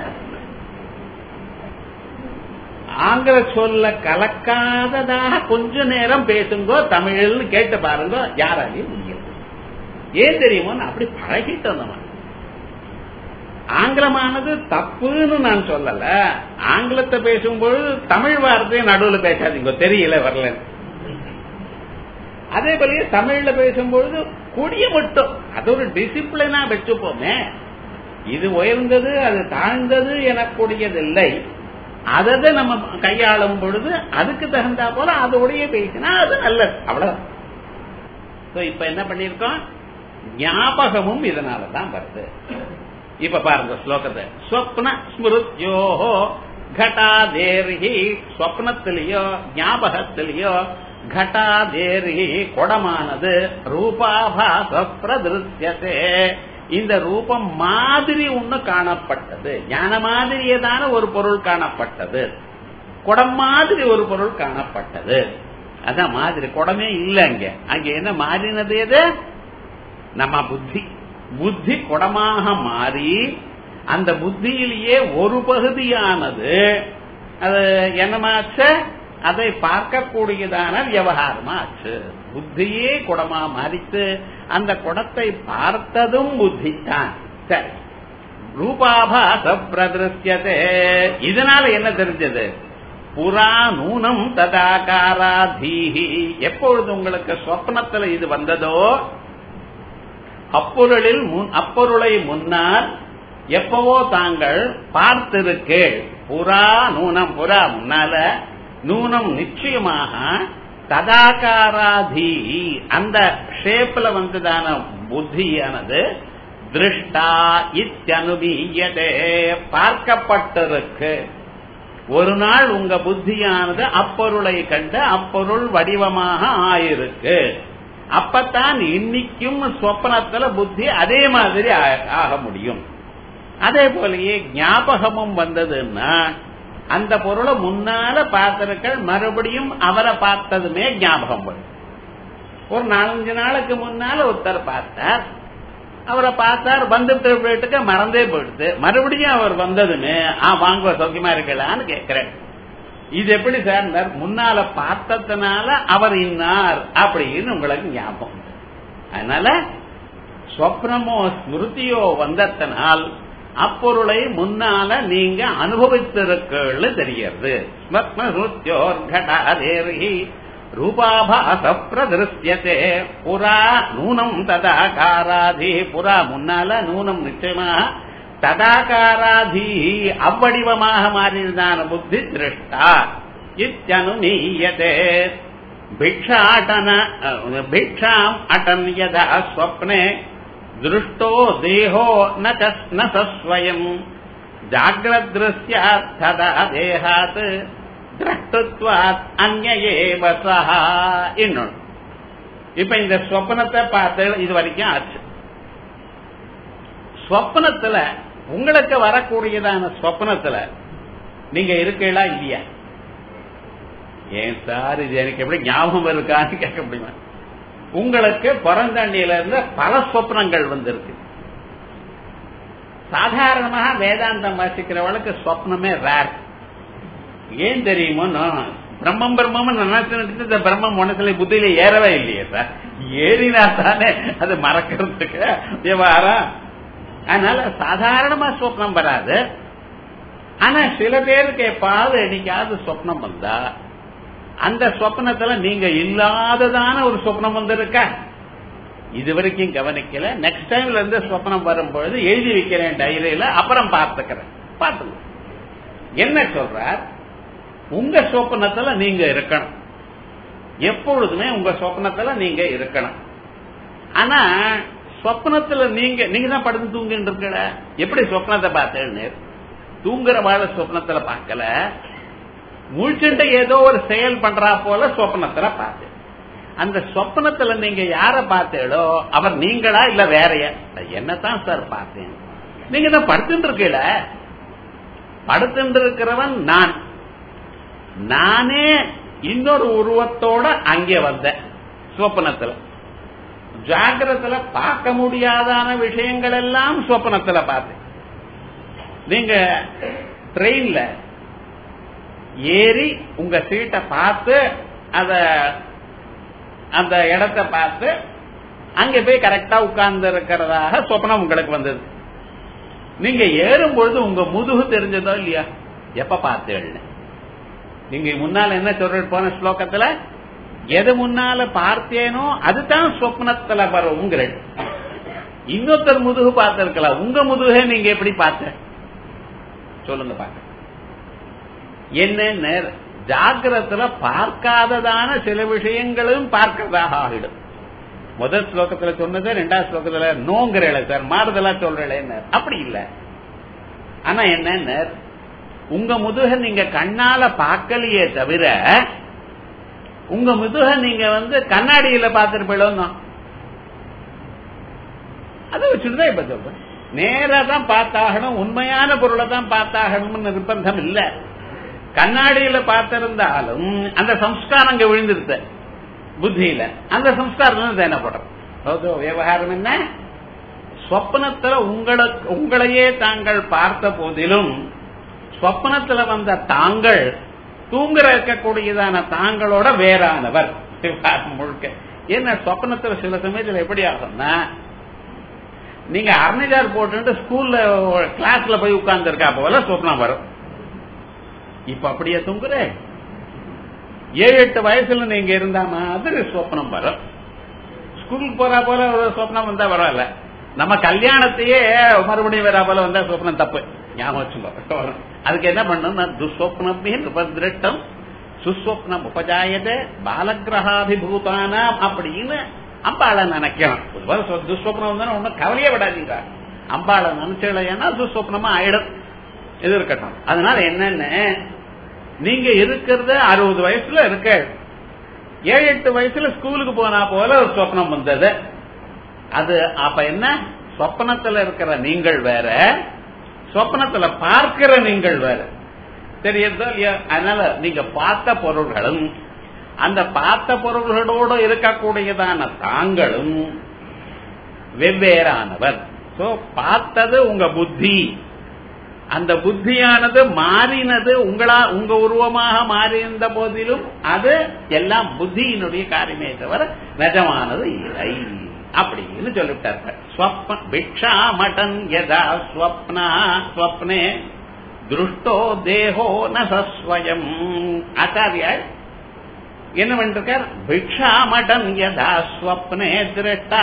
A: ஆங்கில சொல்ல கலக்காததாக கொஞ்ச நேரம் பேசுங்கோ தமிழ்னு கேட்டு பாருங்க யாராலையும் முடியாது ஏன் தெரியுமோ நான் அப்படி பழகிட்டோம் நம்ம ஆங்கிலமானது தப்புன்னு நான் சொல்லல ஆங்கிலத்தை பேசும்பொழுது தமிழ் வார்த்தையை நடுவில் பேசாதீங்க தெரியல வரல அதே போலயே தமிழ்ல பேசும்பொழுது கொடிய மட்டும் அது ஒரு டிசிப்ளினா வச்சுப்போமே இது உயர்ந்தது அது தாழ்ந்தது எனக்கூடியதில்லை அதை நம்ம கையாளும் பொழுது அதுக்கு தகுந்தா போல அதோடய பேசினா அது நல்லது அவ்வளவு So, இப்ப என்ன பண்ணிருக்கோம் ஞாபகமும் இதனாலதான் வருது இப்ப பாருங்க ஸ்லோகத்தை ஸ்வப்ன ஸ்மிருத்யோஹோ கடா-தேர்ஹி ஸ்வப்னத்திலேயோ ஞாபகத்திலேயோ கடா-தேர்ஹி குடமானது ரூபாபாச பிரதிருத்தியதே இந்த ரூபம் மாதிரி ஒண்ணு காணப்பட்டது ஞான மாதிரியேதான ஒரு பொருள் காணப்பட்டது குடம் மாதிரி ஒரு பொருள் காணப்பட்டது அதான் மாதிரி குடமே இல்ல அங்க அங்க என்ன மாறினது எது நம்ம புத்தி புத்தி குடமாக மாறி அந்த புத்தியிலேயே ஒரு பகுதியானது அது என்னமாச்சு அதை பார்க்கக்கூடியதான விவகாரமாச்சு புத்தியே குடமா மாறித்து அந்த குடத்தை பார்த்ததும் புத்தித்தான் சரி ரூபாபாச பிரதிருத்தியதே இதனால என்ன தெரிஞ்சது புறா நூனம் ததாகாராதீஹி எப்பொழுது உங்களுக்கு சொப்னத்துல இது வந்ததோ அப்பொருளில் முன் அப்பொருளை முன்னால் எப்பவோ தாங்கள் பார்த்திருக்கேள் புறா நூனம் புறா முன்னால நூனம் நிச்சயமாக ததாகாராதி அந்த ஷேப்ல வந்ததான புத்தியானது திருஷ்டா இத்தியனுபீயதே பார்க்கப்பட்டிருக்கு ஒரு நாள் உங்க புத்தியானது அப்பொருளை கண்டு அப்பொருள் வடிவமாக ஆயிருக்கு அப்பத்தான் இன்னைக்கும் சொப்பனத்துல புத்தி அதே மாதிரி ஆ- ஆக முடியும் அதே போலயே ஞாபகமும் வந்ததுன்னா அந்த பொருளை முன்னால பார்த்திருக்க மறுபடியும் அவரை பார்த்ததுமே ஞாபகம் வரும் ஒரு நாலஞ்சு நாளுக்கு முன்னால ஒருத்தர் பார்த்தார் அவரை பார்த்தார் வந்துட்டு போயிட்டுக்க மறந்தே போயிடுது மறுபடியும் அவர் வந்ததுமே ஆ வாங்க சௌக்கியமா இருக்கலான்னு கேட்கிறேன் இது எப்படி சார் முன்னால பார்த்ததுனால அவர் இன்னார் அப்படின்னு உங்களுக்கு ஞாபகம் அதனால சொப்னமோ ஸ்மிருதியோ வந்ததனால் அப்பொருளை முன்னால நீங்க அனுபவித்திருக்கன்னு தெரியறது ஸ்மத்ம ஸ்ருத்யோர்கடாதேரி ரூபாபாச பிரதிருத்தியதே புறா நூனம் ததாகாராதி புறா முன்னால நூனம் நிச்சயமா ததாகாராதி அவ்வடிவமாக மாறினதான புத்தி திருஷ்டா இத்தியனுமீயதே भिक्षाटन भिक्षाम् अटन् यदा स्वप्ने दृष्टो देहो न च न स स्वयम् जाग्रदृश्यात् तदा देहात् திரஷ்டுத்வாத் அந்நிய ஏவ சஹா இன்னொன்று இப்ப இந்த ஸ்வப்னத்தை பார்த்து இது வரைக்கும் ஆச்சு ஸ்வப்னத்துல உங்களுக்கு வரக்கூடியதான ஸ்வப்னத்துல நீங்க இருக்கீங்களா இல்லையா ஏன் சார் இது எனக்கு எப்படி ஞாபகம் இருக்கான்னு கேட்க முடியுமா உங்களுக்கு பிறந்தண்ணியில இருந்து பல சொப்னங்கள் வந்திருக்கு சாதாரணமாக வேதாந்தம் வாசிக்கிறவளுக்கு சொப்னமே ரேர் ஏன் தெரியுமோ பிரம்மம் பிரம்மம் நினைச்சு இந்த பிரம்மம் மனசுல புத்தியில ஏறவே இல்லையே சார் ஏறினா தானே அது மறக்கிறதுக்கு விவகாரம் அதனால சாதாரணமா சொப்னம் வராது ஆனா சில பேருக்கு எப்பாவது என்னைக்காவது சொப்னம் வந்தா அந்த சொப்னத்துல நீங்க இல்லாததான ஒரு சொப்னம் வந்திருக்கா இது வரைக்கும் கவனிக்கல நெக்ஸ்ட் டைம்ல இருந்து சொப்னம் வரும்பொழுது எழுதி வைக்கிறேன் டைரியில அப்புறம் பார்த்துக்கிறேன் பார்த்து என்ன சொல்றார் உங்க சொப்னத்துல நீங்க இருக்கணும் எப்பொழுதுமே உங்க சொப்னத்துல நீங்க இருக்கணும் ஆனா சொப்னத்துல நீங்க நீங்க தான் படுத்து தூங்கிட்டு இருக்கல எப்படி சொப்னத்தை பார்த்தேன்னு தூங்குற வாழ சொப்னத்துல பார்க்கல முழிச்சுட்டு ஏதோ ஒரு செயல் பண்றா போல சொப்னத்துல பார்த்தேன் அந்த சொப்னத்துல நீங்க யார பார்த்தீங்களோ அவர் நீங்களா இல்ல வேறையா என்னதான் சார் பார்த்தேன் நீங்க தான் படுத்துட்டு இருக்கல படுத்துட்டு இருக்கிறவன் நான் நானே இன்னொரு உருவத்தோட அங்கே வந்தேன் சொப்பனத்துல ஜாகிரத்துல பார்க்க முடியாதான விஷயங்கள் எல்லாம் சொப்பனத்துல பார்த்தேன் நீங்க ட்ரெயின்ல ஏறி உங்க சீட்டை பார்த்து அத அந்த இடத்தை பார்த்து அங்க போய் கரெக்டா உட்கார்ந்து இருக்கிறதாக சொப்னம் உங்களுக்கு வந்தது நீங்க ஏறும் பொழுது உங்க முதுகு தெரிஞ்சதோ இல்லையா எப்ப பார்த்தேன்னு நீங்க முன்னால என்ன சொல்ற போன ஸ்லோகத்துல எது முன்னால பார்த்தேனோ அதுதான் சொப்னத்துல வருங்கிற இன்னொருத்தர் முதுகு பார்த்திருக்கலாம் உங்க முதுகை நீங்க எப்படி பார்த்த சொல்லுங்க பாக்க என்ன ஜாகிரத்துல பார்க்காததான சில விஷயங்களும் பார்க்கிறதாக ஆகிடும் முதல் ஸ்லோகத்துல சொன்னது ரெண்டாவது ஸ்லோகத்துல நோங்கிறல சார் மாறுதலா சொல்றேன் அப்படி இல்ல ஆனா என்ன உங்க முதுக நீங்க கண்ணால பார்க்கலையே தவிர உங்க முதுக நீங்க வந்து கண்ணாடியில பார்த்திருப்பீங்களோ அதை வச்சுட்டுதான் இப்ப சொல்றேன் நேரா தான் பார்த்தாகணும் உண்மையான பொருளை தான் பார்த்தாகணும்னு நிர்பந்தம் இல்ல கண்ணாடியில பார்த்திருந்தாலும் அந்த சம்ஸ்காரம் அங்க விழுந்திருத்த புத்தியில அந்த சம்ஸ்காரம் என்ன பண்றது விவகாரம் என்ன சொப்பனத்துல உங்களுக்கு உங்களையே தாங்கள் பார்த்த போதிலும் சொப்பனத்துல வந்த தாங்கள் தூங்குற இருக்கக்கூடியதான தாங்களோட வேறானவர் முழுக்க என்ன சொப்பனத்துல சில சமயத்துல எப்படி ஆகும்னா நீங்க அர்னிஜார் போட்டு ஸ்கூல்ல கிளாஸ்ல போய் உட்கார்ந்து இருக்கா போல சொப்னம் வரும் இப்ப அப்படியே தூங்குற ஏழு எட்டு வயசுல நீங்க இருந்தா மாதிரி சொப்னம் வரும் ஸ்கூலுக்கு போறா போல ஒரு சொப்னம் வந்தா பரவாயில்ல நம்ம கல்யாணத்தையே மறுபடியும் வரா போல வந்தா சொப்னம் தப்பு ஞாபகம் வச்சுக்கோ அதுக்கு என்ன பண்ணணும் துஸ்வப்னம் உபதிருஷ்டம் சுஸ்வப்னம் உபஜாயத பாலகிரகாபிபூதானாம் அப்படின்னு அம்பாளை நினைக்கணும் துஸ்வப்னம் வந்து ஒன்னும் கவலையே விடாதீங்க அம்பாளை நினைச்சலைன்னா துஸ்வப்னமா ஆயிடும் இது இருக்கட்டும் அதனால என்னன்னு நீங்க இருக்கிறது அறுபது வயசுல இருக்க ஏழு எட்டு வயசுல ஸ்கூலுக்கு போனா போல ஒரு சொப்னம் வந்தது அது அப்ப என்ன சொப்பனத்துல இருக்கிற நீங்கள் வேற சொப்பனத்துல பார்க்கிற நீங்கள் வேற தெரியுதோ இல்லையா அதனால நீங்க பார்த்த பொருள்களும் அந்த பார்த்த பொருள்களோடு இருக்கக்கூடியதான தாங்களும் வெவ்வேறானவர் சோ பார்த்தது உங்க புத்தி அந்த புத்தியானது மாறினது உங்களா உங்க உருவமாக மாறியிருந்த போதிலும் அது எல்லாம் புத்தியினுடைய காரியமே தவிர நிஜமானது இல்லை அப்படின்னு சொல்லிவிட்டார் ஸ்வப்ன பிக்ஷா மட்டன் யதா ஸ்வப்னா ஸ்வப்னே திருஷ்டோ தேகோ நசஸ்வயம் ஆச்சாரியார் என்ன பண்ணிருக்கார் பிக்ஷா மட்டன் யதா ஸ்வப்னே திருஷ்டா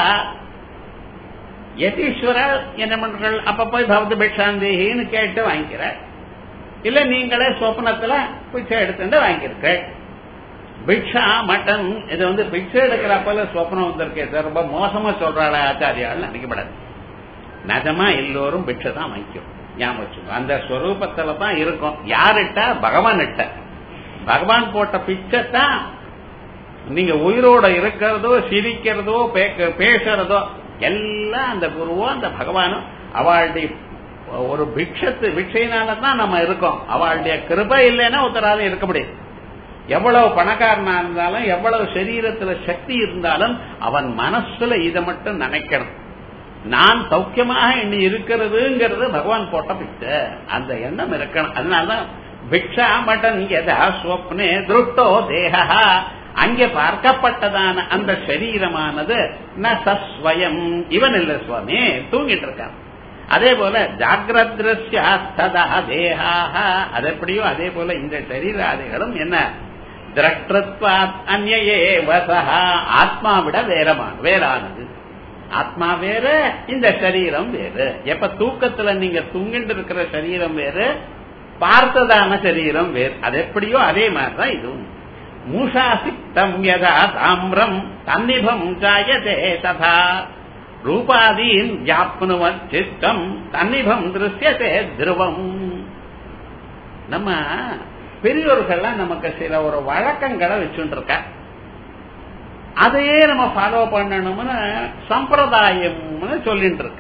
A: யதீஸ்வரர் என்ன பண்றாள் அப்ப போய் பகவத் பிக்ஷாந்தேகின்னு கேட்டு வாங்கிக்கிறார் இல்ல நீங்களே சொப்னத்துல பிச்சை எடுத்துட்டு வாங்கியிருக்க பிக்ஷா மட்டன் இது வந்து பிக்ஷை எடுக்கிற போல சொப்னம் வந்திருக்கே சார் ரொம்ப மோசமா சொல்றாள் ஆச்சாரியால் நினைக்கப்படாது நிஜமா எல்லோரும் பிக்ஷை தான் வாங்கிக்கும் ஞாபகம் வச்சுக்கோ அந்த ஸ்வரூபத்துல தான் இருக்கும் யாருட்ட பகவான் இட்ட பகவான் போட்ட பிச்சை தான் நீங்க உயிரோட இருக்கிறதோ சிரிக்கிறதோ பேசுறதோ எல்லாம் அந்த குருவோ அந்த பகவானும் அவளுடைய ஒரு பிக்ஷத்து பிக்ஷையினால தான் நம்ம இருக்கோம் அவளுடைய கிருபை இல்லைன்னா ஒருத்தரால இருக்க முடியாது எவ்வளவு பணக்காரனா இருந்தாலும் எவ்வளவு சரீரத்துல சக்தி இருந்தாலும் அவன் மனசுல இதை மட்டும் நினைக்கணும் நான் சௌக்கியமாக எண்ணி இருக்கிறதுங்கிறது பகவான் போட்ட பிச்சை அந்த எண்ணம் இருக்கணும் அதனாலதான் பிக்ஷாமடன் யதா ஸ்வப்னே திருஷ்டோ தேகா அங்கே பார்க்கப்பட்டதான அந்த சரீரமானது ந சஸ்வயம் இவன் இல்ல சுவாமி தூங்கிட்டு இருக்கான் அதே போல ஜாகிரத்யா தேகாக அது எப்படியோ அதே போல இந்த சரீராதிகளும் என்ன திரஷ்டத்வாத் அந்நயே வசஹா ஆத்மா விட வேறமான வேறானது ஆத்மா வேற இந்த சரீரம் வேறு எப்ப தூக்கத்துல நீங்க தூங்கிட்டு இருக்கிற சரீரம் வேறு பார்த்ததான சரீரம் வேறு அது எப்படியோ அதே மாதிரிதான் இதுவும் மூஷாசித்தம் யதா தாமிரம் தன்னிபம் ஜாயதே ததா ரூபாதீன் ஜாப்னுவன் சித்தம் தன்னிபம் திருஷ்யதே திருவம் நம்ம பெரியோர்கள்லாம் நமக்கு சில ஒரு வழக்கங்களை வச்சுட்டு இருக்க அதையே நம்ம ஃபாலோ பண்ணணும்னு சம்பிரதாயம்னு சொல்லிட்டு இருக்க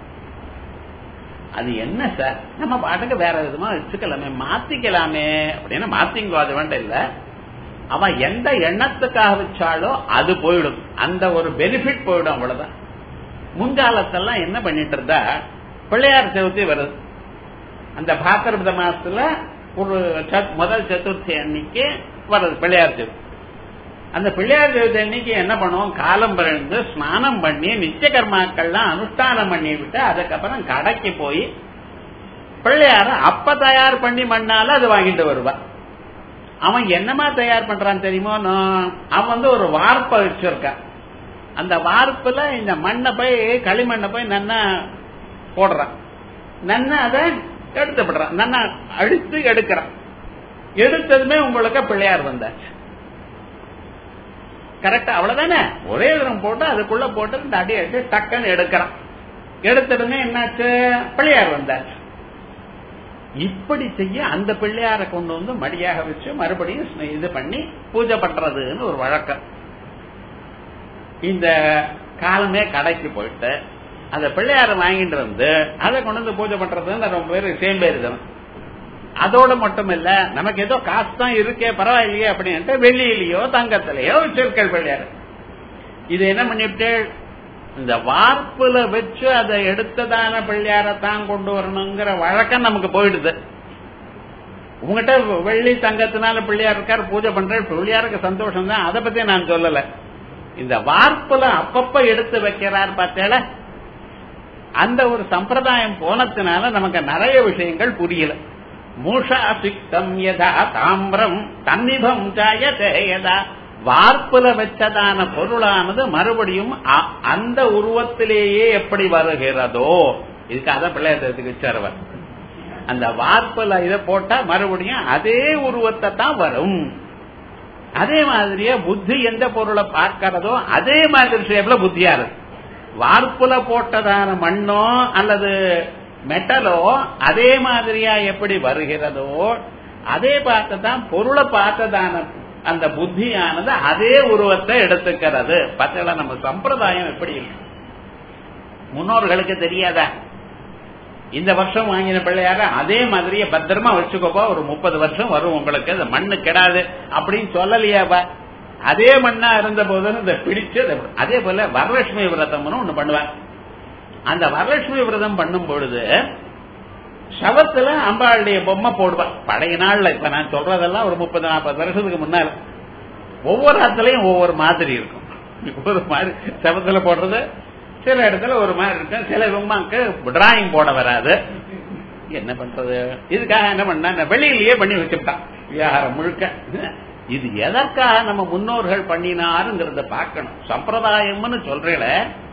A: அது என்ன சார் நம்ம பாட்டுக்கு வேற விதமா வச்சுக்கலாமே மாத்திக்கலாமே அப்படின்னு மாத்திங்கோ அது வேண்டாம் இல்ல அவன் எந்த எண்ணத்துக்காக வச்சாலோ அது போயிடும் அந்த ஒரு பெனிஃபிட் போயிடும் அவ்வளவுதான் முன்காலத்தெல்லாம் என்ன பண்ணிட்டு இருந்தா பிள்ளையார் சதுர்த்தி வருது அந்த பாத்திரபத மாசத்துல ஒரு முதல் சதுர்த்தி அன்னைக்கு வருது பிள்ளையார் சதுர்த்தி அந்த பிள்ளையார் சதுர்த்தி அன்னைக்கு என்ன பண்ணுவோம் காலம் பிறந்து ஸ்நானம் பண்ணி நித்திய கர்மாக்கள்லாம் அனுஷ்டானம் பண்ணி விட்டு அதுக்கப்புறம் கடைக்கு போய் பிள்ளையார அப்ப தயார் பண்ணி மண்ணால அது வாங்கிட்டு வருவான் அவன் என்னமா தயார் பண்றான் தெரியுமோ அவன் வந்து ஒரு வார்ப்பை வச்சிருக்கான் அந்த வார்ப்புல இந்த மண்ணை போய் களிமண்ணை போய் நன்னா போடுறான் நன்னா அதை எடுத்துப்படுறான் நன்னா அடித்து எடுக்கிறான் எடுத்ததுமே உங்களுக்கு பிள்ளையார் வந்தாச்சு கரெக்டா அவ்வளவுதானே ஒரே தரம் போட்டு அதுக்குள்ள போட்டு இந்த அடி அடி டக்குன்னு எடுக்கிறான் எடுத்ததுமே என்னாச்சு பிள்ளையார் வந்தாச்சு இப்படி செய்ய அந்த பிள்ளையார கொண்டு வந்து மடியாக வச்சு மறுபடியும் இது பண்ணி பூஜை பண்றதுன்னு ஒரு வழக்கம் இந்த காலமே கடைக்கு போயிட்டு அந்த பிள்ளையார வாங்கிட்டு வந்து அதை கொண்டு வந்து பூஜை பண்றதுன்னு ரொம்ப பேர் சேம்பேருதம் அதோட மட்டும் இல்ல நமக்கு ஏதோ காசு தான் இருக்கே பரவாயில்லையே அப்படின்ட்டு வெள்ளியிலயோ தங்கத்திலேயோ வச்சிருக்க பிள்ளையார் இது என்ன பண்ணிவிட்டு இந்த வார்ப்புல வச்சு அதை எடுத்ததான பிள்ளையாரத்தான் கொண்டு வரணுங்கிற வழக்கம் நமக்கு போயிடுது உங்ககிட்ட வெள்ளி தங்கத்தினால பிள்ளையார் இருக்காரு பூஜை பண்ற பிள்ளையாருக்கு சந்தோஷம் தான் அதை பத்தி நான் சொல்லல இந்த வார்ப்புல அப்பப்ப எடுத்து வைக்கிறார் பார்த்தேல அந்த ஒரு சம்பிரதாயம் போனதுனால நமக்கு நிறைய விஷயங்கள் புரியல மூஷா சிக்தம் யதா தாமிரம் தன்னிபம் ஜாயதே யதா வார்ப்புல வச்சதான பொருளானது மறுபடியும் அந்த உருவத்திலேயே எப்படி வருகிறதோ இதுக்காக பிள்ளையாரத்துக்கு வச்சார் அந்த வார்ப்புல இதை போட்டா மறுபடியும் அதே உருவத்தை தான் வரும் அதே மாதிரியே புத்தி எந்த பொருளை பார்க்கிறதோ அதே மாதிரி ஷேப்ல புத்தியா இருக்கு வார்ப்புல போட்டதான மண்ணோ அல்லது மெட்டலோ அதே மாதிரியா எப்படி வருகிறதோ அதே பார்த்துதான் பொருளை பார்த்ததான அந்த புத்தியானது அதே உருவத்தை எடுத்துக்கிறது பத்தில நம்ம சம்பிரதாயம் எப்படி இருக்கு முன்னோர்களுக்கு தெரியாதா இந்த வருஷம் வாங்கின பிள்ளையார அதே மாதிரியே பத்திரமா வச்சுக்கோப்பா ஒரு முப்பது வருஷம் வரும் உங்களுக்கு அந்த மண்ணு கெடாது அப்படின்னு சொல்லலையாப்பா அதே மண்ணா இருந்த போது இந்த பிடிச்சு அதே போல வரலட்சுமி விரதம்னு ஒண்ணு பண்ணுவேன் அந்த வரலட்சுமி விரதம் பண்ணும் பொழுது சவத்துல அம்பாளுடைய பொம்மை போடுவான் பழைய நாள்ல இப்ப நான் சொல்றதெல்லாம் ஒரு முப்பது நாற்பது வருஷத்துக்கு முன்னால ஒவ்வொரு இடத்துலயும் ஒவ்வொரு மாதிரி இருக்கும் ஒரு மாதிரி சவத்துல போடுறது சில இடத்துல ஒரு மாதிரி இருக்கும் சில பொம்மாக்கு டிராயிங் போட வராது என்ன பண்றது இதுக்காக என்ன பண்ண வெளியிலேயே பண்ணி வச்சுட்டான் வியாபாரம் முழுக்க இது எதற்காக நம்ம முன்னோர்கள் பண்ணினாருங்கிறத பார்க்கணும் சம்பிரதாயம்னு சொல்றேல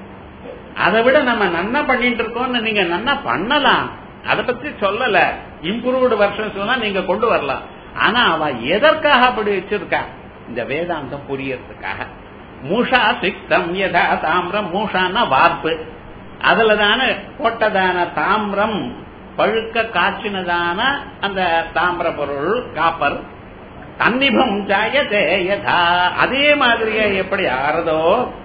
A: அதை விட நம்ம நன்னா பண்ணிட்டு இருக்கோம்னு நீங்க நன்னா பண்ணலாம் அதை பத்தி சொல்லல இம்ப்ரூவ்டு வருஷம் சொன்னா நீங்க கொண்டு வரலாம் ஆனா அவ எதற்காக அப்படி வச்சிருக்கா இந்த வேதாந்தம் புரியறதுக்காக மூஷா சிக்தம் யதா தாமிரம் மூஷான வார்ப்பு அதுல தானே போட்டதான தாமிரம் பழுக்க காய்ச்சினதான அந்த தாமிர பொருள் காப்பர் தன்னிபம் ஜாயதே யதா அதே மாதிரியே எப்படி ஆறதோ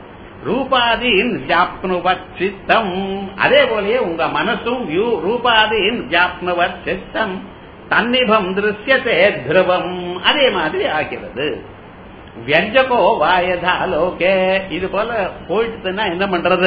A: ரூபாதீன் ஜாப்னுவத் சித்தம் அதே போலயே உங்க மனசும் ரூபாதீன் ஜாப்னுவத் சித்தம் தன்னிபம் திருஷ்யத்தே திருவம் அதே மாதிரி ஆகிறது வியஞ்சகோ வாயதா லோகே இது போல போயிட்டுன்னா என்ன பண்றது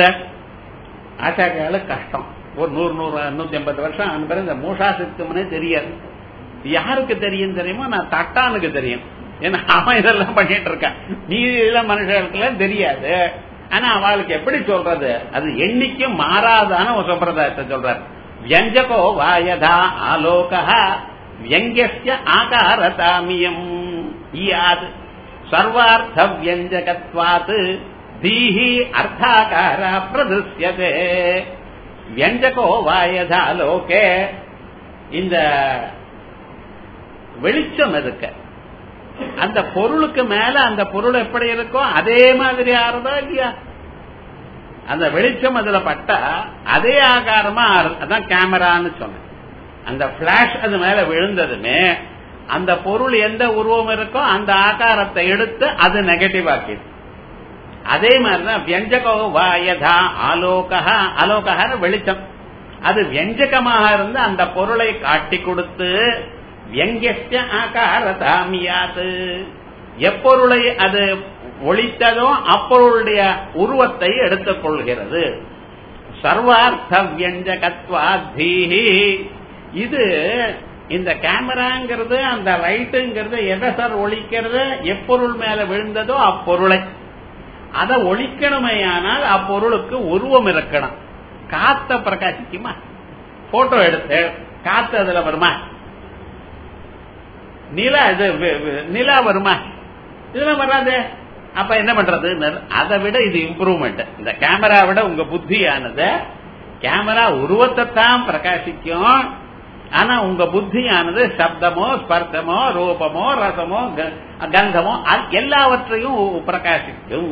A: ஆச்சாரியால கஷ்டம் ஒரு நூறு நூறு நூத்தி ஐம்பது வருஷம் அந்த பிறகு இந்த மூஷா சித்தம்னே தெரியாது யாருக்கு தெரியும் தெரியுமா நான் தட்டானுக்கு தெரியும் ஏன்னா அவன் இதெல்லாம் பண்ணிட்டு இருக்கான் நீ இதெல்லாம் மனுஷர்களுக்கு தெரியாது ஆனா அவளுக்கு எப்படி சொல்றது அது எண்ணிக்கும் மாறாதான ஒரு சம்பிரதாயத்தை சொல்றாரு வியஞ்சகோ வாயதா ஆலோக வியங்கிய ஆகாரதாமியம் யாது சர்வார்த்த வியஞ்சகத்வாத் தீஹி அர்த்தாகார பிரதிஷ்யதே வியஞ்சகோ வாயதா லோகே இந்த வெளிச்சம் இருக்க அந்த பொருளுக்கு மேல அந்த பொருள் எப்படி இருக்கோ அதே மாதிரி ஆறுதா இல்லையா அந்த வெளிச்சம் அதுல பட்டா அதே ஆகாரமா ஆறுது அதான் கேமரான்னு சொன்னேன் அந்த பிளாஷ் அது மேல விழுந்ததுமே அந்த பொருள் எந்த உருவம் இருக்கோ அந்த ஆகாரத்தை எடுத்து அது நெகட்டிவ் ஆக்கிது அதே மாதிரிதான் வியஞ்சகோ வாயதா ஆலோகா ஆலோகான வெளிச்சம் அது வியஞ்சகமாக இருந்து அந்த பொருளை காட்டி கொடுத்து வியங்கிய ஆகாரதாமியாது எப்பொருளை அது ஒழித்ததோ அப்பொருளுடைய உருவத்தை எடுத்துக் கொள்கிறது சர்வார்த்த வியஞ்சகத்வாதீஹி இது இந்த கேமராங்கிறது அந்த லைட்டுங்கிறது எதை சார் ஒழிக்கிறது எப்பொருள் மேல விழுந்ததோ அப்பொருளை அதை ஒழிக்கணுமையானால் அப்பொருளுக்கு உருவம் இருக்கணும் காத்த பிரகாசிக்குமா போட்டோ எடுத்து காத்து அதுல வருமா நிலா இது நிலா வருமா இதெல்லாம் வராது அப்ப என்ன பண்றது அதை விட இது இம்ப்ரூவ்மெண்ட் இந்த கேமரா விட உங்க புத்தியானது கேமரா உருவத்தை தான் பிரகாசிக்கும் ஆனா உங்க புத்தியானது சப்தமோ ஸ்பர்சமோ ரூபமோ ரசமோ கந்தமோ எல்லாவற்றையும் பிரகாசிக்கும்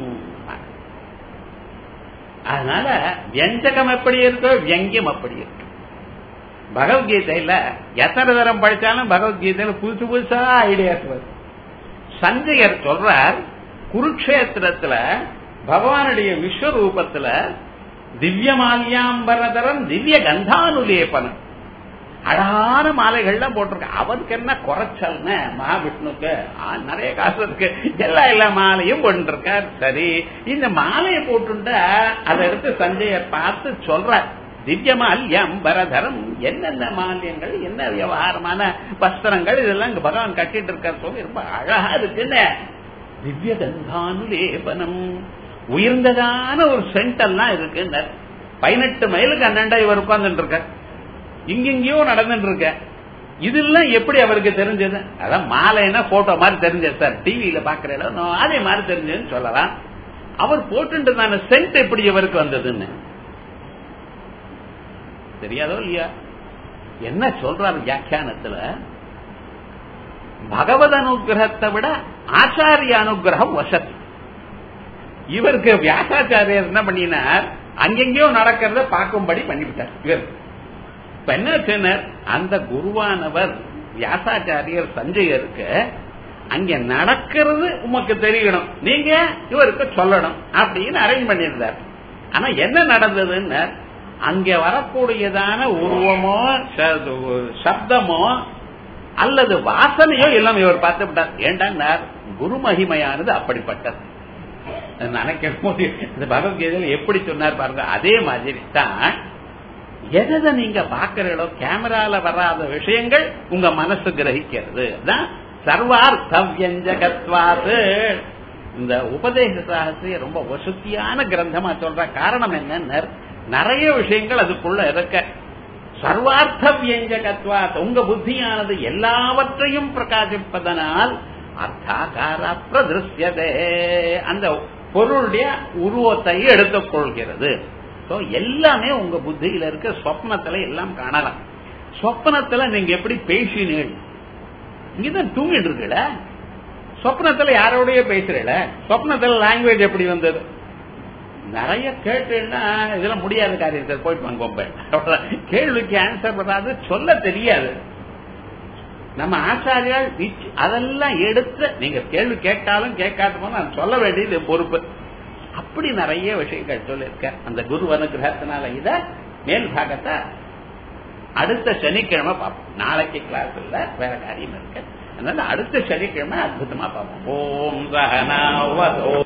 A: அதனால வியஞ்சகம் எப்படி இருக்கோ வியங்கியம் அப்படி இருக்கு பகவத்கீதையில எத்தனை தரம் படிச்சாலும் பகவத்கீதையில புதுசு புதுசா ஐடியாஸ் வரும் சஞ்சயர் சொல்றார் குருக்ஷேத்திரத்துல பகவானுடைய விஸ்வரூபத்துல திவ்ய மாலியாம்பரதரம் திவ்ய கந்தானுலேபனம் அழகான மாலைகள்லாம் போட்டிருக்க அவருக்கு என்ன குறைச்சல்னு மகாவிஷ்ணுக்கு நிறைய காசு இருக்கு எல்லா எல்லா மாலையும் போட்டுருக்கார் சரி இந்த மாலையை போட்டுட்டா அதை எடுத்து சஞ்சயர் பார்த்து சொல்றார் திவ்ய மால்யம் பரதரம் என்னென்ன மாலியங்கள் என்ன விவகாரமான வஸ்திரங்கள் இதெல்லாம் இங்க பகவான் கட்டிட்டு இருக்கார் சொல்லி ரொம்ப அழகா இருக்குன்னு திவ்ய கந்தானுலேபனம் உயர்ந்ததான ஒரு சென்ட் எல்லாம் இருக்கு பதினெட்டு மைலுக்கு அண்ணண்டா இவர் உட்கார்ந்துட்டு இருக்கார் இங்கெங்கயோ நடந்துட்டு இருக்க இதெல்லாம் எப்படி அவருக்கு தெரிஞ்சது அதான் மாலைன்னா போட்டோ மாதிரி தெரிஞ்சது சார் டிவியில பாக்குறேன் அதே மாதிரி தெரிஞ்சதுன்னு சொல்லலாம் அவர் போட்டுட்டு சென்ட் எப்படி இவருக்கு வந்ததுன்னு தெரியாதோ இல்லையா என்ன சொல்றாரு வியாக்கியானத்துல பகவத் அனுகிரகத்தை விட ஆச்சாரிய அனுகிரகம் வசதி இவருக்கு வியாசாச்சாரியர் என்ன பண்ணினார் அங்கெங்கயோ நடக்கிறத பார்க்கும்படி பண்ணிவிட்டார் இவர் இப்ப என்ன சொன்னார் அந்த குருவானவர் வியாசாச்சாரியர் சஞ்சயருக்கு அங்க நடக்கிறது உமக்கு தெரியணும் நீங்க இவருக்கு சொல்லணும் அப்படின்னு அரேஞ்ச் பண்ணியிருந்தார் ஆனா என்ன நடந்ததுன்னு அங்க வரக்கூடியதான உருவமோ சப்தமோ அல்லது வாசனையோ எல்லாம் இவர் பார்த்து விட்டார் ஏண்டார் குரு மகிமையானது அப்படிப்பட்டது நினைக்கும் போது இந்த பகவத்கீதையில எப்படி சொன்னார் பாருங்க அதே மாதிரி தான் எதை நீங்க பாக்குறீங்களோ கேமரால வராத விஷயங்கள் உங்க மனசு கிரகிக்கிறது தான் சர்வார்த்த வியஞ்சகத்வாது இந்த உபதேச சாகசிய ரொம்ப வசதியான கிரந்தமா சொல்ற காரணம் என்னன்னு நிறைய விஷயங்கள் அதுக்குள்ள இருக்க சர்வார்த்த வியஞ்சகத்வாத் உங்க புத்தியானது எல்லாவற்றையும் பிரகாசிப்பதனால் அர்த்தாகார பிரதிருஷ்யதே அந்த பொருளுடைய உருவத்தை எடுத்துக் கொள்கிறது எல்லாமே உங்க புத்தியில இருக்க சொப்னத்துல எல்லாம் காணலாம் சொப்னத்துல நீங்க எப்படி பேசினீள் இங்கதான் தூங்கிட்டு இருக்குல்ல சொப்னத்துல யாரோடய பேசுறீல சொப்னத்துல லாங்குவேஜ் எப்படி வந்தது நிறைய கேட்டுன்னா இதெல்லாம் முடியாத காரியம் சார் போயிட்டு வாங்க கேள்விக்கு ஆன்சர் வராது சொல்ல தெரியாது நம்ம ஆச்சாரியால் அதெல்லாம் எடுத்து நீங்க கேள்வி கேட்டாலும் கேட்காத நான் சொல்ல வேண்டியது பொறுப்பு அப்படி நிறைய விஷயங்கள் சொல்லியிருக்க அந்த குரு அனுகிரகத்தினால இத மேல் பாகத்தை அடுத்த சனிக்கிழமை பார்ப்போம் நாளைக்கு கிளாஸ் இல்ல வேற காரியம் இருக்கு அதனால அடுத்த சனிக்கிழமை அற்புதமா பார்ப்போம் ஓம் சகனா